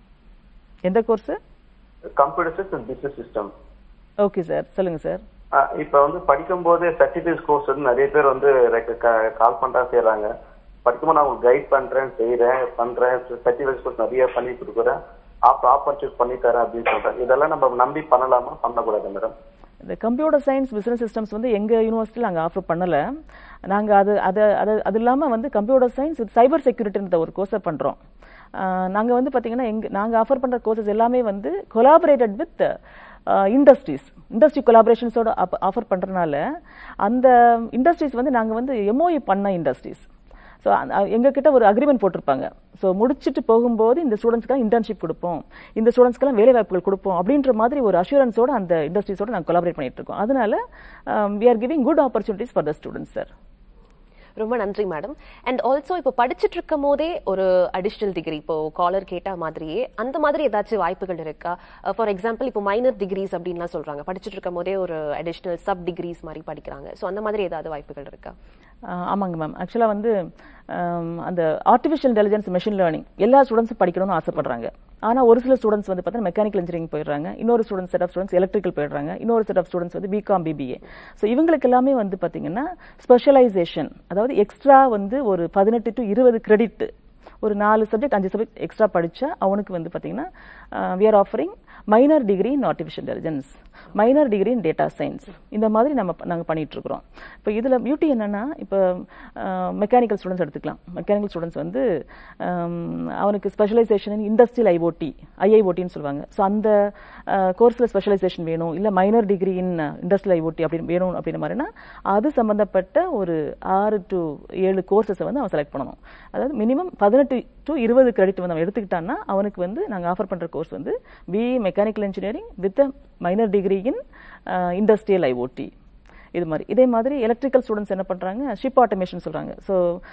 எந்த course computer science and business system okay sir சொல்லுங்க சார் இப்ப வந்து படிக்கும் போதே சர்டிபிகேட் கோர்ஸ் வந்து நிறைய பேர் வந்து கால் பண்றா செய்யறாங்க படிக்கும்போது நான் உங்களுக்கு கைட் பண்றேன் செய்யறேன் பண்றேன் சர்டிபிகேட் கோர்ஸ் நிறைய பண்ணி கொடுக்குறேன் ஆப் ஆப்பர்ச்சுனிட்டி பண்ணி தரேன் அப்படின்னு சொல்றேன் இதெல்லாம் நம்ம நம்பி பண்ணலாமா பண்ணக்கூடாது மேடம் இந்த கம்ப்யூட்டர் சயின்ஸ் பிசினஸ் சிஸ்டம்ஸ் வந்து எங்கள் யூனிவர்சிட்டியில் நாங்கள் ஆஃபர் பண்ணலை நாங்கள் அது அது அது அது இல்லாமல் வந்து கம்ப்யூட்டர் சயின்ஸ் வித் சைபர் செக்யூரிட்டின்ற ஒரு கோர்ஸை பண்ணுறோம் நாங்கள் வந்து பார்த்தீங்கன்னா எங்க நாங்கள் ஆஃபர் பண்ணுற கோர்சஸ் எல்லாமே வந்து கொலாபரேட்டட் வித் இண்டஸ்ட்ரீஸ் இண்டஸ்ட்ரி கொலாபரேஷன்ஸோட ஆஃபர் பண்ணுறதுனால அந்த இண்டஸ்ட்ரீஸ் வந்து நாங்கள் வந்து எம்ஓஇ பண்ண இண்டஸ்ட்ரீஸ் ஸோ எங்ககிட்ட ஒரு அக்ரிமெண்ட் போட்டிருப்பாங்க ஸோ முடிச்சுட்டு போகும்போது இந்த ஸ்டூடெண்ட்ஸ்க்காக இன்டர்ன்ஷிப் கொடுப்போம் இந்த ஸ்டூடெண்ட்ஸ்க்கெல்லாம் வேலை வாய்ப்புகள் கொடுப்போம் அப்படின்ற மாதிரி ஒரு அஷூரன்ஸோட அந்த இண்டஸ்ட்ரீஸோட நாங்கள் கொலாபரேட் பண்ணிட்டு இருக்கோம் அதனால we are giving good opportunities for the students sir ரொம்ப நன்றி மேடம் அண்ட் ஆல்சோ இப்போ படிச்சுட்டு இருக்கும் போதே ஒரு அடிஷ்னல் டிகிரி இப்போ காலர் கேட்ட மாதிரியே அந்த மாதிரி ஏதாச்சும் வாய்ப்புகள் இருக்கா ஃபார் எக்ஸாம்பிள் இப்போ மைனர் டிகிரிஸ் அப்படின்லாம் சொல்றாங்க படிச்சுட்டு இருக்கும் போதே ஒரு அடிஷ்னல் சப் டிகிரிஸ் மாதிரி படிக்கிறாங்க ஸோ அந்த மாதிரி ஏதாவது வாய்ப்புகள் இருக்கா ஆமாங்க மேம் ஆக்சுவலாக வந்து அந்த ஆர்டிஃபிஷியல் இன்டெலிஜென்ஸ் மெஷின் லேர்னிங் எல்லா ஸ்டூடெண்ட்ஸும் படிக்கணும்னு ஆசைப்படுறாங்க ஆனால் ஒரு சில ஸ்டூடெண்ட்ஸ் வந்து பார்த்தீங்கன்னா மெக்கானிக்கல் இன்ஜினியரிங் போயிடுறாங்க இன்னொரு students set of students electrical போயிடுறாங்க இன்னொரு செட் ஆஃப் ஸ்டூடெண்ட்ஸ் வந்து பிகாம் பிபிஏ ஸோ இவங்களுக்கு எல்லாமே வந்து பார்த்தீங்கன்னா ஸ்பெஷலைசேஷன் அதாவது எக்ஸ்ட்ரா வந்து ஒரு பதினெட்டு டு இருபது கிரெடிட் ஒரு நாலு சப்ஜெக்ட் அஞ்சு சப்ஜெக்ட் எக்ஸ்ட்ரா படித்தா அவனுக்கு வந்து பார்த்தீங்கன்னா we are offering minor degree in artificial intelligence minor degree in data science இந்த மாதிரி நம்ம நாங்கள் பண்ணிட்டு இருக்கிறோம் இப்போ இதில் பியூட்டி என்னன்னா இப்போ மெக்கானிக்கல் ஸ்டூடெண்ட்ஸ் எடுத்துக்கலாம் மெக்கானிக்கல் ஸ்டூடெண்ட்ஸ் வந்து அவனுக்கு ஸ்பெஷலைசேஷன் இன் இண்டஸ்ட்ரியல் ஐஓடி ஐஐஓடின்னு சொல்லுவாங்க ஸோ அந்த கோர்ஸில் ஸ்பெஷலைசேஷன் வேணும் இல்லை minor degree in industrial IoT அப்படின்னு வேணும் அப்படின்ற மாதிரினா அது சம்மந்தப்பட்ட ஒரு ஆறு டு ஏழு கோர்சஸை வந்து அவன் செலக்ட் பண்ணணும் அதாவது மினிமம் பதினெட்டு டு இருபது கிரெடிட் வந்து அவன் எடுத்துக்கிட்டான்னா அவனுக்கு வந்து நாங்கள் ஆஃபர் பண்ணுற கோர்ஸ் வந்து BE mechanical engineering with minor degree in industrial IoT இது மாதிரி இதே மாதிரி எலக்ட்ரிக்கல் ஸ்டூடெண்ட்ஸ் என்ன பண்ணுறாங்க ஷிப் ஆட்டோமேஷன் சொல்கிறாங்க ஸோ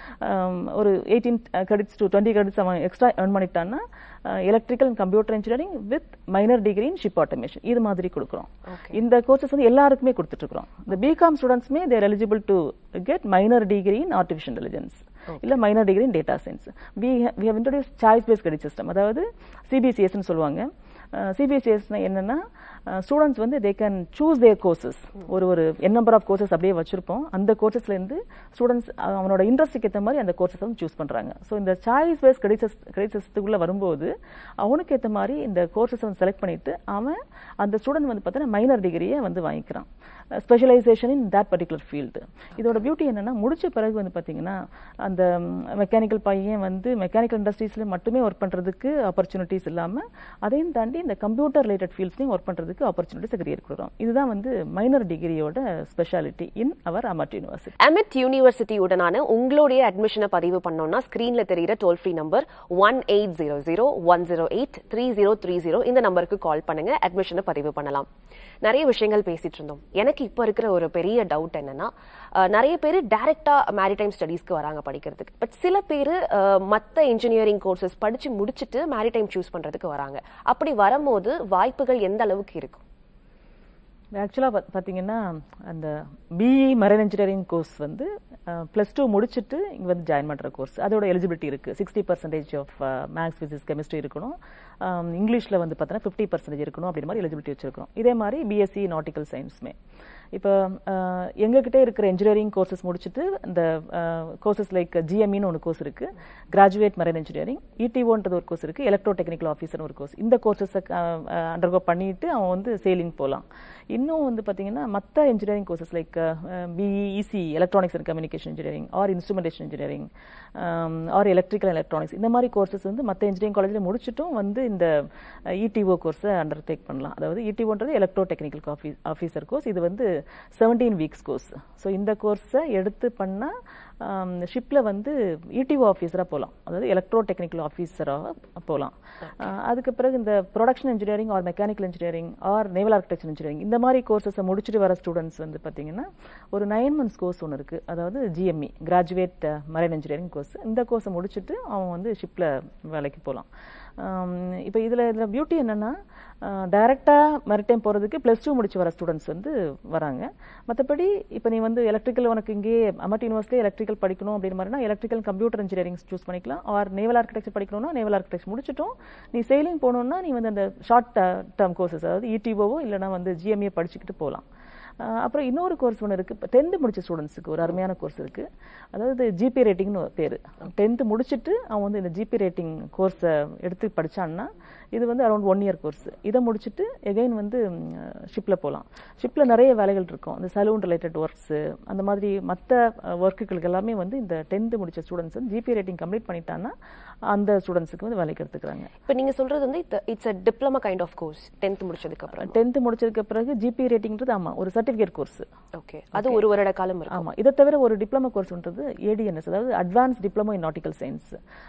ஒரு eighteen credits to twenty credits அவன் எக்ஸ்ட்ரா ஏர்ன் பண்ணிட்டான்னா electrical and computer engineering with minor degree in ship automation இது மாதிரி கொடுக்குறோம் இந்த கோர்சஸ் வந்து எல்லாருக்குமே கொடுத்துட்ருக்குறோம் இந்த பிகாம் ஸ்டூடெண்ட்ஸ்மே they're eligible to get minor degree in artificial intelligence இல்ல minor degree in data science we we have introduce choice based credit system அதாவது சிபிசிஎஸ்ன்னு சொல்லுவாங்க சிபிசிஎஸ் என்னன்னா ஸ்டூடெண்ட்ஸ் வந்து they can choose their courses ஒரு ஒரு என் நம்பர் ஆஃப் கோர்சஸ் அப்படியே வச்சிருப்போம் அந்த கோர்சஸ்லேருந்து ஸ்டூடெண்ட்ஸ் அவனோட இன்ட்ரெஸ்ட்டுக்கு ஏற்ற மாதிரி அந்த கோர்சஸ் வந்து சூஸ் பண்ணுறாங்க ஸோ இந்த சாய்ஸ் வைஸ் கிரெடிட் கிரெடிட் சிஸ்டத்துக்குள்ளே வரும்போது அவனுக்கு ஏற்ற மாதிரி இந்த கோர்சஸ் வந்து செலக்ட் பண்ணிட்டு அவன் அந்த ஸ்டூடெண்ட் வந்து பார்த்தீங்கன்னா மைனர் டிகிரியை வந்து வாங்கிக்கிறான் specialisation in that particular field இதோட பியூட்டி என்னன்னா முடிச்ச பிறகு வந்து பார்த்தீங்கன்னா அந்த மெக்கானிக்கல் பையன் வந்து மெக்கானிக்கல் இண்டஸ்ட்ரீஸில் மட்டுமே ஒர்க் பண்ணுறதுக்கு ஆப்பர்ச்சுனிட்டிஸ் இல்லாமல் அதையும் தாண்டி இந்த கம்ப்யூட்டர் ரிலேட்டட் ஃபீல்ட்ஸ்லையும் ஒர்க் பண்ணுறதுக்கு ஆப்பர்ச்சுனிட்டிஸ் கிரியேட் கொடுக்குறோம் இதுதான் வந்து மைனர் டிகிரியோட speciality in our AMET university AMET university உடனான உங்களுடைய அட்மிஷனை பதிவு பண்ணோம்னா ஸ்கிரீன்ல தெரியுற toll free number one eight zero zero one zero eight three zero three zero இந்த நம்பருக்கு கால் பண்ணுங்க அட்மிஷனை பதிவு பண்ணலாம் நிறைய விஷயங்கள் பேசிட்டு இருந்தோம் எனக்கு இப்போ இருக்கிற ஒரு பெரிய டவுட் என்னன்னா அஹ், நிறைய பேர் டைரக்டா மேரிடைம் ஸ்டடீஸ்க்கு வராங்க படிக்கிறதுக்கு பட் சில பேர் மற்ற இன்ஜினியரிங் கோர்சஸ் படிச்சு முடிச்சுட்டு மேரிடைம் சூஸ் பண்றதுக்கு வராங்க அப்படி வரும்போது வாய்ப்புகள் எந்த அளவுக்கு இருக்கும் ஆக்சுவலாக பார்த்தீங்கன்னா அந்த பிஇ மரைன் இன்ஜினியரிங் கோர்ஸ் வந்து ப்ளஸ் டூ முடிச்சுட்டு இங்கே வந்து ஜாயின் பண்ணுற கோர்ஸ் அதோட எலிஜிபிலிட்டி இருக்குது sixty percentage of maths physics chemistry இருக்கணும் இங்கிலீஷில் வந்து பார்த்தோன்னா ஃபிஃப்டி பர்சன்டேஜ் இருக்கணும் அப்படி மாதிரி எலிஜிபிலிட்டி வச்சிருக்கோம் இதே மாதிரி பிஎஸ்சி நாட்டிக்கல் சயின்ஸுமே இப்போ எங்ககிட்ட இருக்கிற இன்ஜினியரிங் கோர்சஸ் முடிச்சுட்டு இந்த கோர்சஸ் லைக் ஜிஎம்இன்னு ஒன்று கோர்ஸ் இருக்கு கிராஜுவேட் மரைன் இன்ஜினியரிங் இடிஓன்றது ஒரு கோர்ஸ் இருக்கு எலக்ட்ரோ டெக்னிக்கல் ஆஃபீஸர் ஒரு கோர்ஸ் இந்த கோர்சஸை அண்டர்கோ பண்ணிட்டு அவன் வந்து சேலிங் போகலாம் இன்னும் வந்து பார்த்தீங்கன்னா மற்ற engineering courses like BE EC electronics and communication engineering or instrumentation engineering or electrical electronics இந்த மாதிரி கோர்சஸ் வந்து மற்ற இன்ஜினியரிங் காலேஜில் முடிச்சுட்டும் வந்து இந்த இடிஓ கோர்ஸை அண்டர் டேக் பண்ணலாம் அதாவது இடிஓன்றது எலக்ட்ரோ டெக்னிக்கல் ஆஃபீஸர் கோர்ஸ் இது வந்து செவன்டீன் வீக்ஸ் கோர்ஸ் ஸோ இந்த கோர்ஸை எடுத்து பண்ணால் ஷிப்பில் வந்து இடிஓ ஆஃபீஸராக போகலாம் அதாவது எலக்ட்ரோ டெக்னிக்கல் ஆஃபீஸராக போகலாம் அதுக்கு பிறகு இந்த production engineering or mechanical engineering or naval architecture engineering இந்த மாதிரி கோர்சஸை முடிச்சுட்டு வர ஸ்டூடெண்ட்ஸ் வந்து பார்த்தீங்கன்னா ஒரு நைன் மந்த்ஸ் கோர்ஸ் ஒன்று இருக்குது அதாவது GME graduate marine engineering course இந்த கோர்ஸை முடிச்சுட்டு அவன் வந்து ஷிப்பில் வேலைக்கு போகலாம் இப்போ இதில் இதில் பியூட்டி என்னென்னா டைரெக்டாக மெரிடைம் போகிறதுக்கு ப்ளஸ் டூ முடிச்சு வர ஸ்டூடெண்ட்ஸ் வந்து வராங்க மற்றபடி இப்போ நீ வந்து எலக்ட்ரிக்கல் உனக்கு இங்கே அமட் யூனிவர்சிட்டி எலக்ட்ரிக்கல் படிக்கணும் அப்படின்னு மாதிரினா எலக்ட்ரிக்கல் கம்ப்யூட்டர் இன்ஜினியரிங் சூஸ் பண்ணிக்கலாம் ஆர் நேவல் ஆர்கிடெக்சர் படிக்கணும்னா நேவல் ஆர்கிடெக்சர் முடிச்சிட்டோம் நீ செயிலிங் போகணுன்னா நீ வந்து அந்த ஷார்ட் டேர்ம் கோர்சஸ் அதாவது இடிஓவோ இல்லைனா வந்து ஜிஎம்ஏ படிச்சுக்கிட்டு போகலாம் அப்புறம் இன்னொரு கோர்ஸ் ஒன்று இருக்குது இப்போ டென்த்து முடிச்ச ஸ்டூடெண்ட்ஸுக்கு ஒரு அருமையான கோர்ஸ் இருக்குது அதாவது ஜிபி ரேட்டிங்னு ஒரு பேர் டென்த்து முடிச்சுட்டு அவன் வந்து இந்த ஜிபி ரேட்டிங் கோர்ஸை எடுத்து படித்தான்னா இது வந்து அரௌண்ட் ஒன் இயர் கோர்ஸ் இதை முடிச்சுட்டு எகைன் வந்து ஷிப்பில் போகலாம் ஷிப்பில் நிறைய வேலைகள் இருக்கும் இந்த சலூன் ரிலேட்டட் ஒர்க்ஸு அந்த மாதிரி மற்ற ஒர்க்குகளுக்கு எல்லாமே வந்து இந்த டென்த்து முடிச்ச ஸ்டூடெண்ட்ஸ் வந்து ஜிபி ரேட்டிங் கம்ப்ளீட் பண்ணிட்டான்னா அந்த ஸ்டூடெண்ட்ஸுக்கு வந்து வேலைக்கு எடுத்துக்கிறாங்க இப்போ நீங்க சொல்றது வந்து it's a diploma kind of course tenth முடிச்சதுக்கு அப்புறம் டென்த்து முடிச்சதுக்கு பிறகு ஜிபி ரேட்டிங்கிறது ஆமாம் ஒரு சர்டிஃபிகேட் கோர்ஸ் ஓகே அது ஒரு வருட காலம் இருக்கும் ஆமாம் இதை தவிர ஒரு டிப்ளமோ கோர்ஸ்ன்றது ஏடிஎன்எஸ் அதாவது advance diploma in nautical science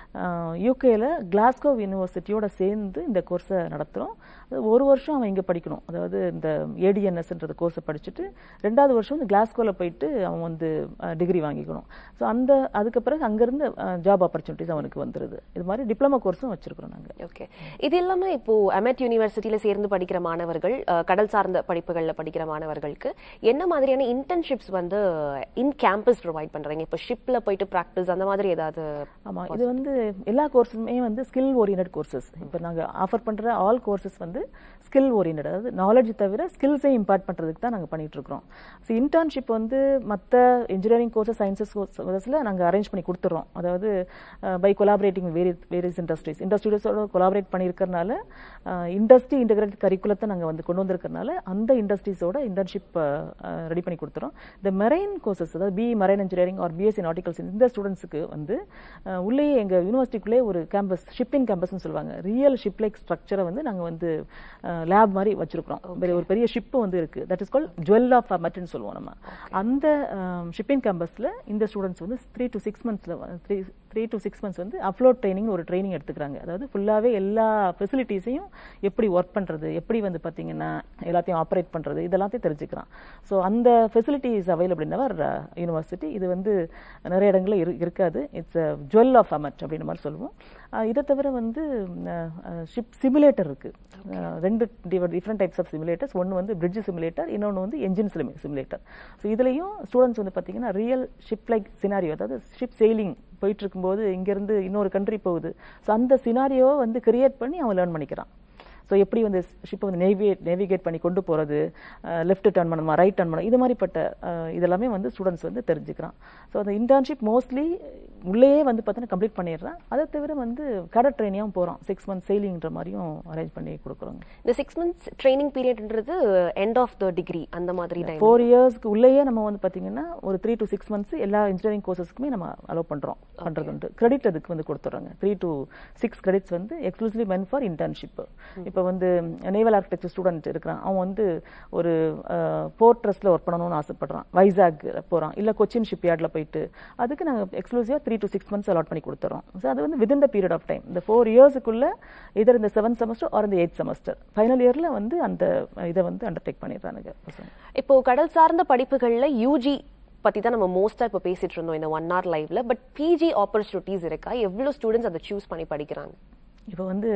யூகேல கிளாஸ்கோ யூனிவர்சிட்டியோட சேர்ந்து இந்த கோர்ஸை நடத்துகிறோம் அது ஒரு வருஷம் அவன் இங்கே படிக்கணும் அதாவது இந்த ஏடிஎன்எஸ்ன்றது கோர்ஸை படிச்சுட்டு ரெண்டாவது வருஷம் வந்து கிளாஸ்கோவில் போயிட்டு அவன் வந்து டிகிரி வாங்கிக்கணும் ஸோ அந்த அதுக்கு பிறகு அங்கேருந்து ஜாப் ஆப்பர்ச்சுனிட்டிஸ் அவனுக்கு வந்துடுது இது மாதிரி டிப்ளமோ கோர்ஸும் வச்சிருக்கிறோம் நாங்கள் ஓகே இது எல்லாமே இப்போ அமெட் யூனிவர்சிட்டியில சேர்ந்து படிக்கிற மாணவர்கள் அஹ், கடல் சார்ந்த படிப்புகள்ல படிக்கிற மாணவர்களுக்கு என்ன மாதிரியான இன்டர்ன்ஷிப்ஸ் வந்து இன் கேம்பஸ் ப்ரொவைட் பண்றீங்க இப்போ ஷிப்ல போயிட்டு ப்ராக்டிஸ் அந்த மாதிரி ஏதாவது ஆமாம் இது வந்து எல்லா கோர்ஸுமே வந்து ஸ்கில் ஓரியன்ட் கோர்சஸ் இப்போ நாங்கள் ஆஃபர் பண்ணுற ஆல் கோர்சஸ் வந்து ஸ்கில் ஓரியன்ட் அதாவது நாலேஜ் தவிர ஸ்கில்ஸையும் இம்பார்ட் பண்ணுறதுக்கு தான் நாங்கள் பண்ணிட்டு இருக்கிறோம் ஸோ இன்டர்ன்ஷிப் வந்து மற்ற இன்ஜினியரிங் கோர்சஸ் சயின்சஸ் கோர்ஸஸில் நாங்கள் அரேஞ்ச் பண்ணி கொடுத்துட்றோம் அதாவது by collaborating very various industries இண்டஸ்ட்ரீஸோட கொலாபரேட் பண்ணியிருக்கறனால இண்டஸ்ட்ரி இன்டகிரேட் கரிக்குலத்தை நாங்கள் வந்து கொண்டு வந்திருக்கறனால அந்த இண்டஸ்ட்ரீஸோட இன்டர்ன்ஷிப் ரெடி பண்ணி கொடுத்துறோம் இந்த மெரைன் கோர்சஸ் அதாவது BE marine engineering or BSc nauticals இந்த ஸ்டூடெண்ட்ஸுக்கு வந்து அஹ், உள்ளேயே எங்கள் யூனிவர்சிட்டிக்குள்ளே ஒரு கேம்பஸ் ஷிப்பிங் கேம்பஸ்னு சொல்லுவாங்க ரியல் ஷிப் லைக் ஸ்ட்ரக்சரை வந்து நாங்கள் வந்து லேப் மாதிரி வச்சிருக்கிறோம் பெரிய ஒரு பெரிய ஷிப்பு வந்து இருக்கு that is call jewel of mutton சொல்லுவோம் நம்ம அந்த ஷிப்பிங் கேம்பஸில் இந்த ஸ்டூடெண்ட்ஸ் வந்து த்ரீ டு சிக்ஸ் மந்த்ஸில் three three to six months வந்து அப்லோட் ட்ரைனிங் ஒரு ட்ரைனிங் எடுத்துக்கிறாங்க அதாவது ஃபுல்லாகவே எல்லா ஃபெசிலிட்டிஸையும் எப்படி ஒர்க் பண்ணுறது எப்படி வந்து பார்த்தீங்கன்னா எல்லாத்தையும் ஆப்ரேட் பண்ணுறது இதெல்லாத்தையும் தெரிஞ்சுக்கிறான் ஸோ அந்த facility is available in our university இது வந்து நிறைய இடங்களில் இரு இருக்காது இட்ஸ் ஜுவல் ஆஃப் அமட் அப்படின்ற மாதிரி சொல்லுவோம் அஹ் இதை தவிர வந்து ஷிப் சிமுலேட்டர் இருக்கு அஹ் ரெண்டு டிஃப்ரெண்ட் டைப்ஸ் ஆஃப் சிமுலேட்டர்ஸ் ஒன்று வந்து பிரிட்ஜ் சிமுலேட்டர் இன்னொன்று வந்து என்ஜின் சிமுலேட்டர் ஸோ இதுலேயும் ஸ்டூடெண்ட்ஸ் வந்து பார்த்தீங்கன்னா ரியல் ஷிப் லைக் சினாரியோ அதாவது ஷிப் செயிலிங் போயிட்டு இருக்கும்போது இங்கேருந்து இன்னொரு கண்ட்ரி போகுது ஸோ அந்த சினாரியோவை வந்து கிரியேட் பண்ணி அவன் லேர்ன் பண்ணிக்கிறான் ஸோ எப்படி வந்து ஷிப்பை வந்து நேவிகேட் நேவிகேட் பண்ணி கொண்டு போகிறது லெஃப்ட் டர்ன் பண்ணணுமா ரைட் டர்ன் பண்ணணும் இது மாதிரிப்பட்ட அஹ், இதெல்லாமே வந்து ஸ்டூடெண்ட்ஸ் வந்து தெரிஞ்சுக்கிறான் ஸோ அந்த இன்டர்ன்ஷிப் மோஸ்ட்லி உள்ளேயே வந்து பார்த்தீங்கன்னா கம்ப்ளீட் பண்ணிடுறான் அதை தவிர வந்து கடை ட்ரைனியாகவும் போகிறோம் சிக்ஸ் மந்த்ஸ் செயிலிங்கிற மாதிரியும் அரேஞ்ச் பண்ணி கொடுக்குறோங்க இந்த சிக்ஸ் மந்த்ஸ் ட்ரைனிங் பீரியட்ன்றது எண்ட் ஆஃப் த டிகிரி அந்த மாதிரி டைம் ஃபோர் இயர்ஸ்க்கு உள்ளேயே நம்ம வந்து பார்த்தீங்கன்னா ஒரு த்ரீ டு சிக்ஸ் மந்த்ஸ் எல்லா இன்ஜினியரிங் கோர்சஸ்க்குமே நம்ம அலோவ் பண்ணுறோம் பண்ணுறது உண்டு கிரெடிட் அதுக்கு வந்து கொடுத்துட்றாங்க த்ரீ டு சிக்ஸ் கிரெடிட்ஸ் வந்து எக்ஸ்க்ளூசிவ்லி மென் ஃபார் இன்டர்ன்ஷிப் இப்போ வந்து நேவல் ஆர்கிடெக்சர் ஸ்டூடெண்ட் இருக்கிறான் அவன் வந்து ஒரு போர்ட் ட்ரஸ்ட்டில் ஒர்க் பண்ணணும்னு ஆசைப்படுறான் வைசாக் போகிறான் இல்லை கொச்சின் ஷிப்யார்டில் போயிட்டு அதுக்கு நாங்கள் எக்ஸ்க்ளூசிவாக three to six months allot பண்ணி கொடுத்துறோம் ஸோ அது வந்து within the period of time இந்த ஃபோர் இயர்ஸுக்குள்ள இதர் இந்த செவன்த் செமஸ்டர் ஆர் இந்த எயிட் செமஸ்டர் ஃபைனல் இயரில் வந்து அந்த இதை வந்து அண்டர்டேக் பண்ணிடுறானுங்க பசங்க இப்போ கடல் சார்ந்த படிப்புகள்ல யூஜி பத்தி தான் நம்ம மோஸ்டா இப்போ பேசிட்டு இருந்தோம் இந்த ஒன் ஹவர் லைவ்ல பட் பிஜி ஆப்பர்ச்சுனிட்டிஸ் இருக்கா எவ்வளவு ஸ்டூடெண்ட்ஸ் அதை சூஸ் பண்ணி படிக்கிறாங்க இப்போ வந்து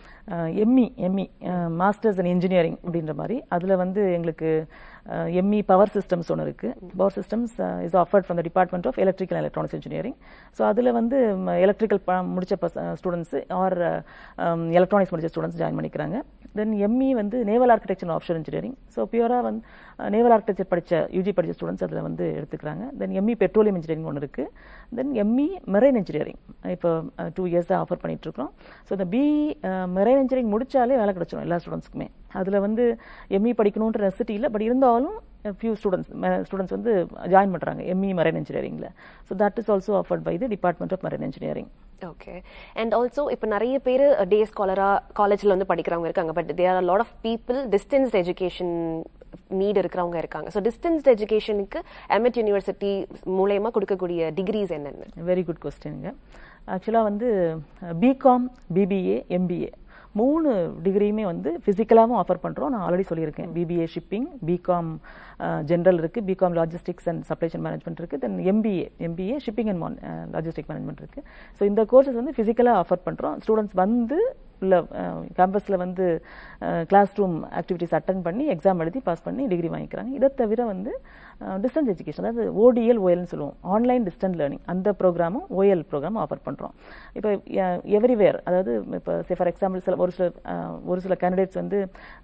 ME ME masters in engineering அப்படின்ற மாதிரி அதில் வந்து எங்களுக்கு எம்இ பவர் சிஸ்டம்ஸ் ஒன்று இருக்குது power systems is offered from the department of electrical and electronics engineering so அதில் வந்து எலக்ட்ரிக்கல் முடிச்ச ஸ்டூடெண்ட்ஸ் ஆர் எலக்ட்ரானிக்ஸ் முடிச்ச ஸ்டூடெண்ட்ஸ் ஜாயின் பண்ணிக்கிறாங்க தென் எம்இ வந்து naval architecture offshore engineering so பியூராக வந்து நேவல் ஆர்கிடெக்சர் படித்த யூஜி படித்த ஸ்டூடெண்ட்ஸ் அதில் வந்து எடுத்துக்கிறாங்க தென் எம்இ பெட்ரோலியம் இன்ஜினியரிங் ஒன்று இருக்குது தென் எம்இ மெரைன் இன்ஜினியரிங் இப்போ டூ இயர்ஸாக ஆஃபர் பண்ணிட்டு இருக்கோம் ஸோ இந்த பிஇ மெரைன் இன்ஜினியரிங் முடிச்சாலே வேலை கிடைச்சிடும் எல்லா ஸ்டூடெண்ட்ஸ்க்குமே அதில் வந்து எம்இ படிக்கணுன்ற நெசிட்டி இல்லை பட் இருந்தாலும் ஃபியூ ஸ்டூடெண்ட்ஸ் ஸ்டூடெண்ட்ஸ் வந்து ஜாயின் பண்ணுறாங்க எம்இ மெரைன் இன்ஜினியரிங்கில் so that is also offered by the department of marine engineering okay and also இப்போ நிறைய பேர் டே ஸ்காலரா காலேஜ்ல வந்து படிக்கிறவங்க இருக்காங்க but there are lot of people distance education need இருக்கிறவங்க இருக்காங்க ஸோ டிஸ்டன்ஸ் எஜுகேஷனுக்கு எம்எட் யூனிவர்சிட்டி மூலயமா கொடுக்கக்கூடிய டிகிரிஸ் என்னென்ன வெரி குட் கொஸ்டினுங்க ஆக்சுவலாக வந்து பிகாம் பிபிஏ எம்பிஏ மூணு டிகிரியுமே வந்து ஃபிசிக்கலாகவும் ஆஃபர் பண்ணுறோம் நான் ஆல்ரெடி சொல்லியிருக்கேன் பிபிஏ ஷிப்பிங் பிகாம் ஜென்ரல் இருக்குது B Com logistics and supply chain management இருக்குது then MBA MBA shipping and man logistic management இருக்குது ஸோ இந்த கோர்சஸ் வந்து ஃபிசிக்கலாக ஆஃபர் பண்ணுறோம் ஸ்டூடெண்ட்ஸ் வந்து உள்ள கேம்பஸில் வந்து கிளாஸ் ரூம் ஆக்டிவிட்டிஸ் அட்டன் பண்ணி எக்ஸாம் எழுதி பாஸ் பண்ணி டிகிரி வாங்கிக்கிறாங்க இதை தவிர வந்து டிஸ்டன்ஸ் எஜுகேஷன் அதாவது ஓடிஎல் ஓஎல்னு சொல்லுவோம் ஆன்லைன் டிஸ்டன்ஸ் லேர்னிங் அந்த ப்ரோக்ராமும் ஓஎல் ப்ரோக்ராம் ஆஃபர் பண்ணுறோம் இப்போ எவ்ரிவேர் அதாவது இப்போ சே ஃபார் எக்ஸாம்பிள் சில ஒரு சில அஹ், ஒரு சில கேண்டிடேட்ஸ் வந்து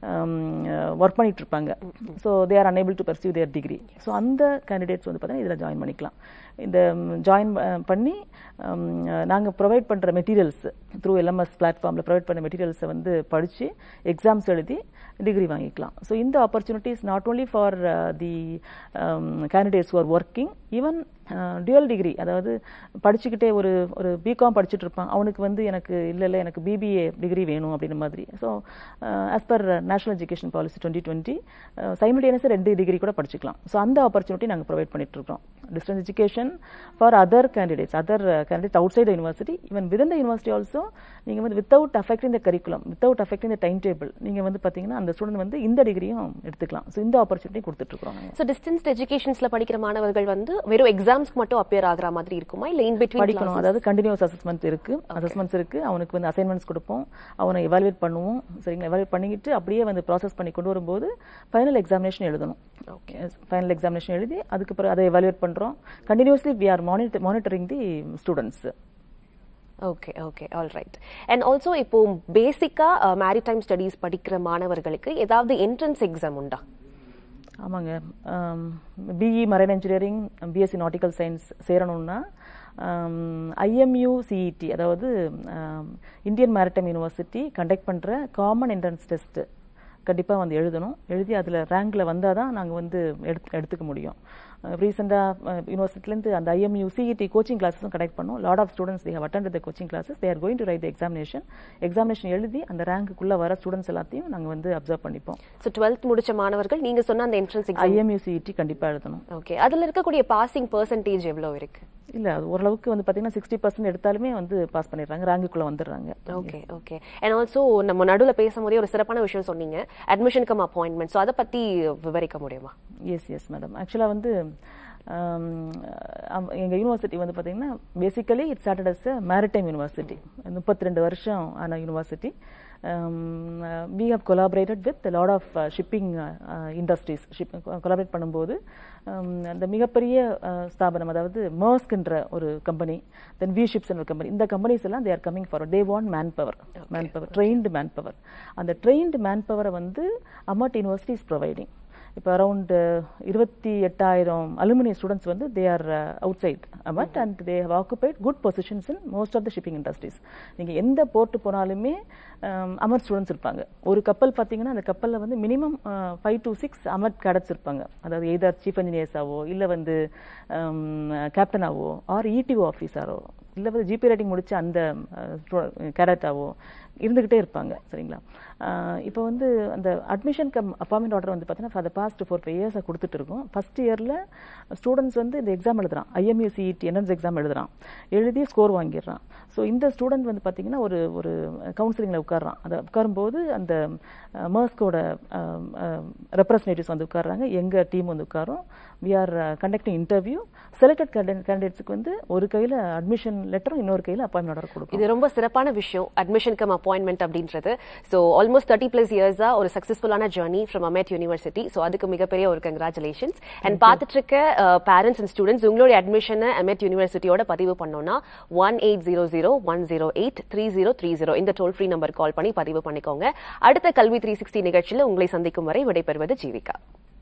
ஒர்க் பண்ணிட்டு இருப்பாங்க so they are enable to pursue their degree so அந்த கேண்டிடேட்ஸ் வந்து பார்த்தீங்கன்னா இதில் ஜாயின் பண்ணிக்கலாம் இந்த ஜாயின் பண்ணி நாங்கள் ப்ரொவைட் பண்ணுற மெட்டீரியல்ஸ் த்ரூ எல்எம்எஸ் பிளாட்ஃபார்மில் ப்ரொவைட் பண்ண மெட்டீரியல்ஸை வந்து படித்து எக்ஸாம்ஸ் எழுதி டிகிரி வாங்கிக்கலாம் ஸோ இந்த opportunities not only for the candidates are working even dual degree அதாவது படிச்சுக்கிட்டே ஒரு ஒரு பிகாம் படிச்சுட்டு இருப்பான் அவனுக்கு வந்து எனக்கு இல்லை இல்லை எனக்கு பிபிஏ டிகிரி வேணும் அப்படின்ற மாதிரி so as per national education policy twenty twenty சைமல்டேனியஸாக ரெண்டு டிகிரி கூட படிச்சுக்கலாம் ஸோ அந்த ஆப்பர்ச்சுனிட்டி நாங்கள் ப்ரொவைட் பண்ணிட்டு இருக்கோம் distance education for other candidates other candidates outside university even within the university also நீங்கள் வந்து without affecting the curriculum without affecting the time table நீங்கள் வந்து பார்த்தீங்கன்னா அந்த ஸ்டூடெண்ட் வந்து இந்த டிகிரியும் எடுத்துக்கலாம் ஸோ இந்த ஆப்பர்ச்சுனிட்டி கொடுத்துட்ருக்கோம் நாங்கள் ஸோ டிஸ்டன்ஸ் எஜுகேஷன்ஸ்ல படிக்கிற மாணவர்கள் வந்து வெறும் எக்ஸாம்ஸ்க்கு மட்டும் அப்பியர் ஆகுற மாதிரி இருக்குமா இல்ல இன் பிட்வீன் படிக்கணும் அதாவது கண்டினியூஸ் அசஸ்மெண்ட் இருக்கு அசஸ்மெண்ட்ஸ் இருக்கு அவனுக்கு வந்து அசைன்மெண்ட்ஸ் கொடுப்போம் அவனை எவாலுவேட் பண்ணுவோம் சரிங்களா எவாலுவேட் பண்ணிக்கிட்டு அப்படியே வந்து ப்ராசஸ் பண்ணி கொண்டு வரும்போது ஃபைனல் எக்ஸாமினேஷன் எழுதணும் ஓகே ஃபைனல் எக்ஸாமினேஷன் எழுதி அதுக்கு பிறகு அதை எவாலுவேட் பண்றோம் continuously we are monitor monitoring the students okay okay all right and also இப்போ பேசிக்கா மேரிடைம் ஸ்டடீஸ் படிக்கிற மாணவர்களுக்கு ஏதாவது என்ட்ரன்ஸ் எக்ஸாம் உண்டா ஆமாங்க BE marine engineering BSc nautical science சேரணும்னா ஐஎம்யூ சிஇடி அதாவது இந்தியன் மேரிடைம் யூனிவர்சிட்டி கண்டக்ட் பண்ணுற காமன் என்ட்ரன்ஸ் டெஸ்ட்டு கண்டிப்பாக வந்து எழுதணும் எழுதி அதில் ரேங்கில் வந்தால் தான் நாங்கள் வந்து எடுத்து எடுத்துக்க முடியும் ரீசெண்டாக யூனிவர்சிட்டிலேருந்து அந்த ஐஎம்யூ சிஇடி கோச்சிங் கிளாஸஸும் கண்டக்ட் பண்ணோம் lot of students they have attend the coaching classes they are going to write the examination examination எழுதி அந்த ரேங்க்குள்ளே வர ஸ்டூடெண்ட்ஸ் எல்லாத்தையும் நாங்கள் வந்து அப்சர்வ் பண்ணிப்போம் ஸோ டுவெல்த் முடிச்ச மாணவர்கள் நீங்க சொன்ன அந்த என்ட்ரன்ஸ் எக்ஸாம் ஐஎம்யூ சிஇடி கண்டிப்பாக எழுதணும் ஓகே அதுல இருக்கக்கூடிய பாசிங் பெர்சன்டேஜ் எவ்வளவு இருக்கு இல்லை அது ஓரளவுக்கு வந்து பார்த்தீங்கன்னா சிக்ஸ்டி பர்சன்ட் எடுத்தாலுமே வந்து பாஸ் பண்ணிடுறாங்க ரேங்குக்குள்ளே வந்துடுறாங்க ஓகே ஓகே அண்ட் ஆல்சோ நம்ம நடுவுல பேசும்போதே ஒரு சிறப்பான விஷயம் சொன்னீங்க அட்மிஷன் கம் அப்பாயின்மெண்ட் ஸோ அதை பத்தி விவரிக்க முடியுமா எஸ் எஸ் மேடம் ஆக்சுவலாக வந்து எங்கள் யூனிவர்சிட்டி வந்து பார்த்தீங்கன்னா basically it started as maritime university முப்பத்தி ரெண்டு வருஷம் ஆன university we have collaborated with lot of shipping industries ship collaborate பண்ணும்போது um, அந்த மிகப்பெரிய uh, ஸ்தாபனம் அதாவது மர்ஸ்க்ன்ற ஒரு கம்பெனி தென் வி ஷிப்ஸ் ஒரு கம்பெனி இந்த கம்பெனிஸ் எல்லாம் they are coming forward they want manpower manpower trained manpower அந்த ட்ரெயின்டு மேன் பவரை வந்து அம்மாட் யூனிவர்சிட்டி இஸ் ப்ரொவைடிங் இப்போ அரௌண்ட் இருபத்தி எட்டாயிரம் அலுமினிய ஸ்டூடெண்ட்ஸ் வந்து they are outside AMET and they have occupied good positions in most of the shipping industries நீங்கள் எந்த போர்ட்டு போனாலுமே அமர் ஸ்டூடெண்ட்ஸ் இருப்பாங்க ஒரு கப்பல் பார்த்தீங்கன்னா அந்த கப்பலில் வந்து minimum five to six AMET cadets இருப்பாங்க அதாவது எய்தர் சீஃப் இன்ஜினியர்ஸாவோ இல்லை வந்து கேப்டனாவோ ஆர் இடிஓ ஆஃபீஸாரோ இல்லை வந்து ஜிபி ரைட்டிங் முடிச்ச அந்த கேடட்டாவோ இருந்துக்கிட்டே இருப்பாங்க சரிங்களா இப்போ வந்து அந்த அட்மிஷன் கம் அப்பாயின்மெண்ட் ஆர்டர் வந்து பார்த்தீங்கன்னா for the past four five இயர்ஸாக கொடுத்துட்டு இருக்கோம் ஃபர்ஸ்ட் இயரில் ஸ்டூடெண்ட்ஸ் வந்து இந்த எக்ஸாம் எழுதுறான் ஐஎம்யூ சிஇடி என்ட்ரன்ஸ் எக்ஸாம் எழுதுறான் எழுதி ஸ்கோர் வாங்கிடுறான் ஸோ இந்த ஸ்டூடெண்ட் வந்து பார்த்தீங்கன்னா ஒரு ஒரு கவுன்சிலிங்கில் உட்கார்றான் அதை உட்காரும்போது அந்த மர்ஸ்கோட ரெப்ரஸன்டேட்டிவ்ஸ் வந்து உட்கார்றாங்க எங்கள் டீம் வந்து உட்காரும் we are conducting interview selected கேண்டிடேட்ஸுக்கு வந்து ஒரு கையில் அட்மிஷன் லெட்டரும் இன்னொரு கையில் அப்பாயின்மெண்ட் ஆர்டர் கொடுக்கும் இது ரொம்ப சிறப்பான விஷயம் அட்மிஷன் கம் அப்பாயின்மெண்ட் அப்படின்றது ஸோ ஆல்மோஸ்ட் தேர்ட்டி பிளஸ் இயர்ஸா ஒரு சக்சஸ்ஃபுல்லான journey from AMET university so அதுக்கு மிகப்பெரிய ஒரு கங்க்ராச்சுலேஷன்ஸ் அண்ட் பார்த்துட்டு இருக்க பேரண்ட்ஸ் அண்ட் ஸ்டூடெண்ட்ஸ் உங்களுடைய அட்மிஷனை அமேட் யூனிவர்சிட்டியோட பதிவு பண்ணோம்னா one eight zero zero one zero eight three zero three zero இந்த டோல் ஃப்ரீ நம்பர் கால் பண்ணி பதிவு பண்ணிக்கோங்க அடுத்த கல்வி த்ரீ சிக்ஸ்டி நிகழ்ச்சியில் உங்களை சந்திக்கும் வரை விடைபெறுவது ஜீவிகா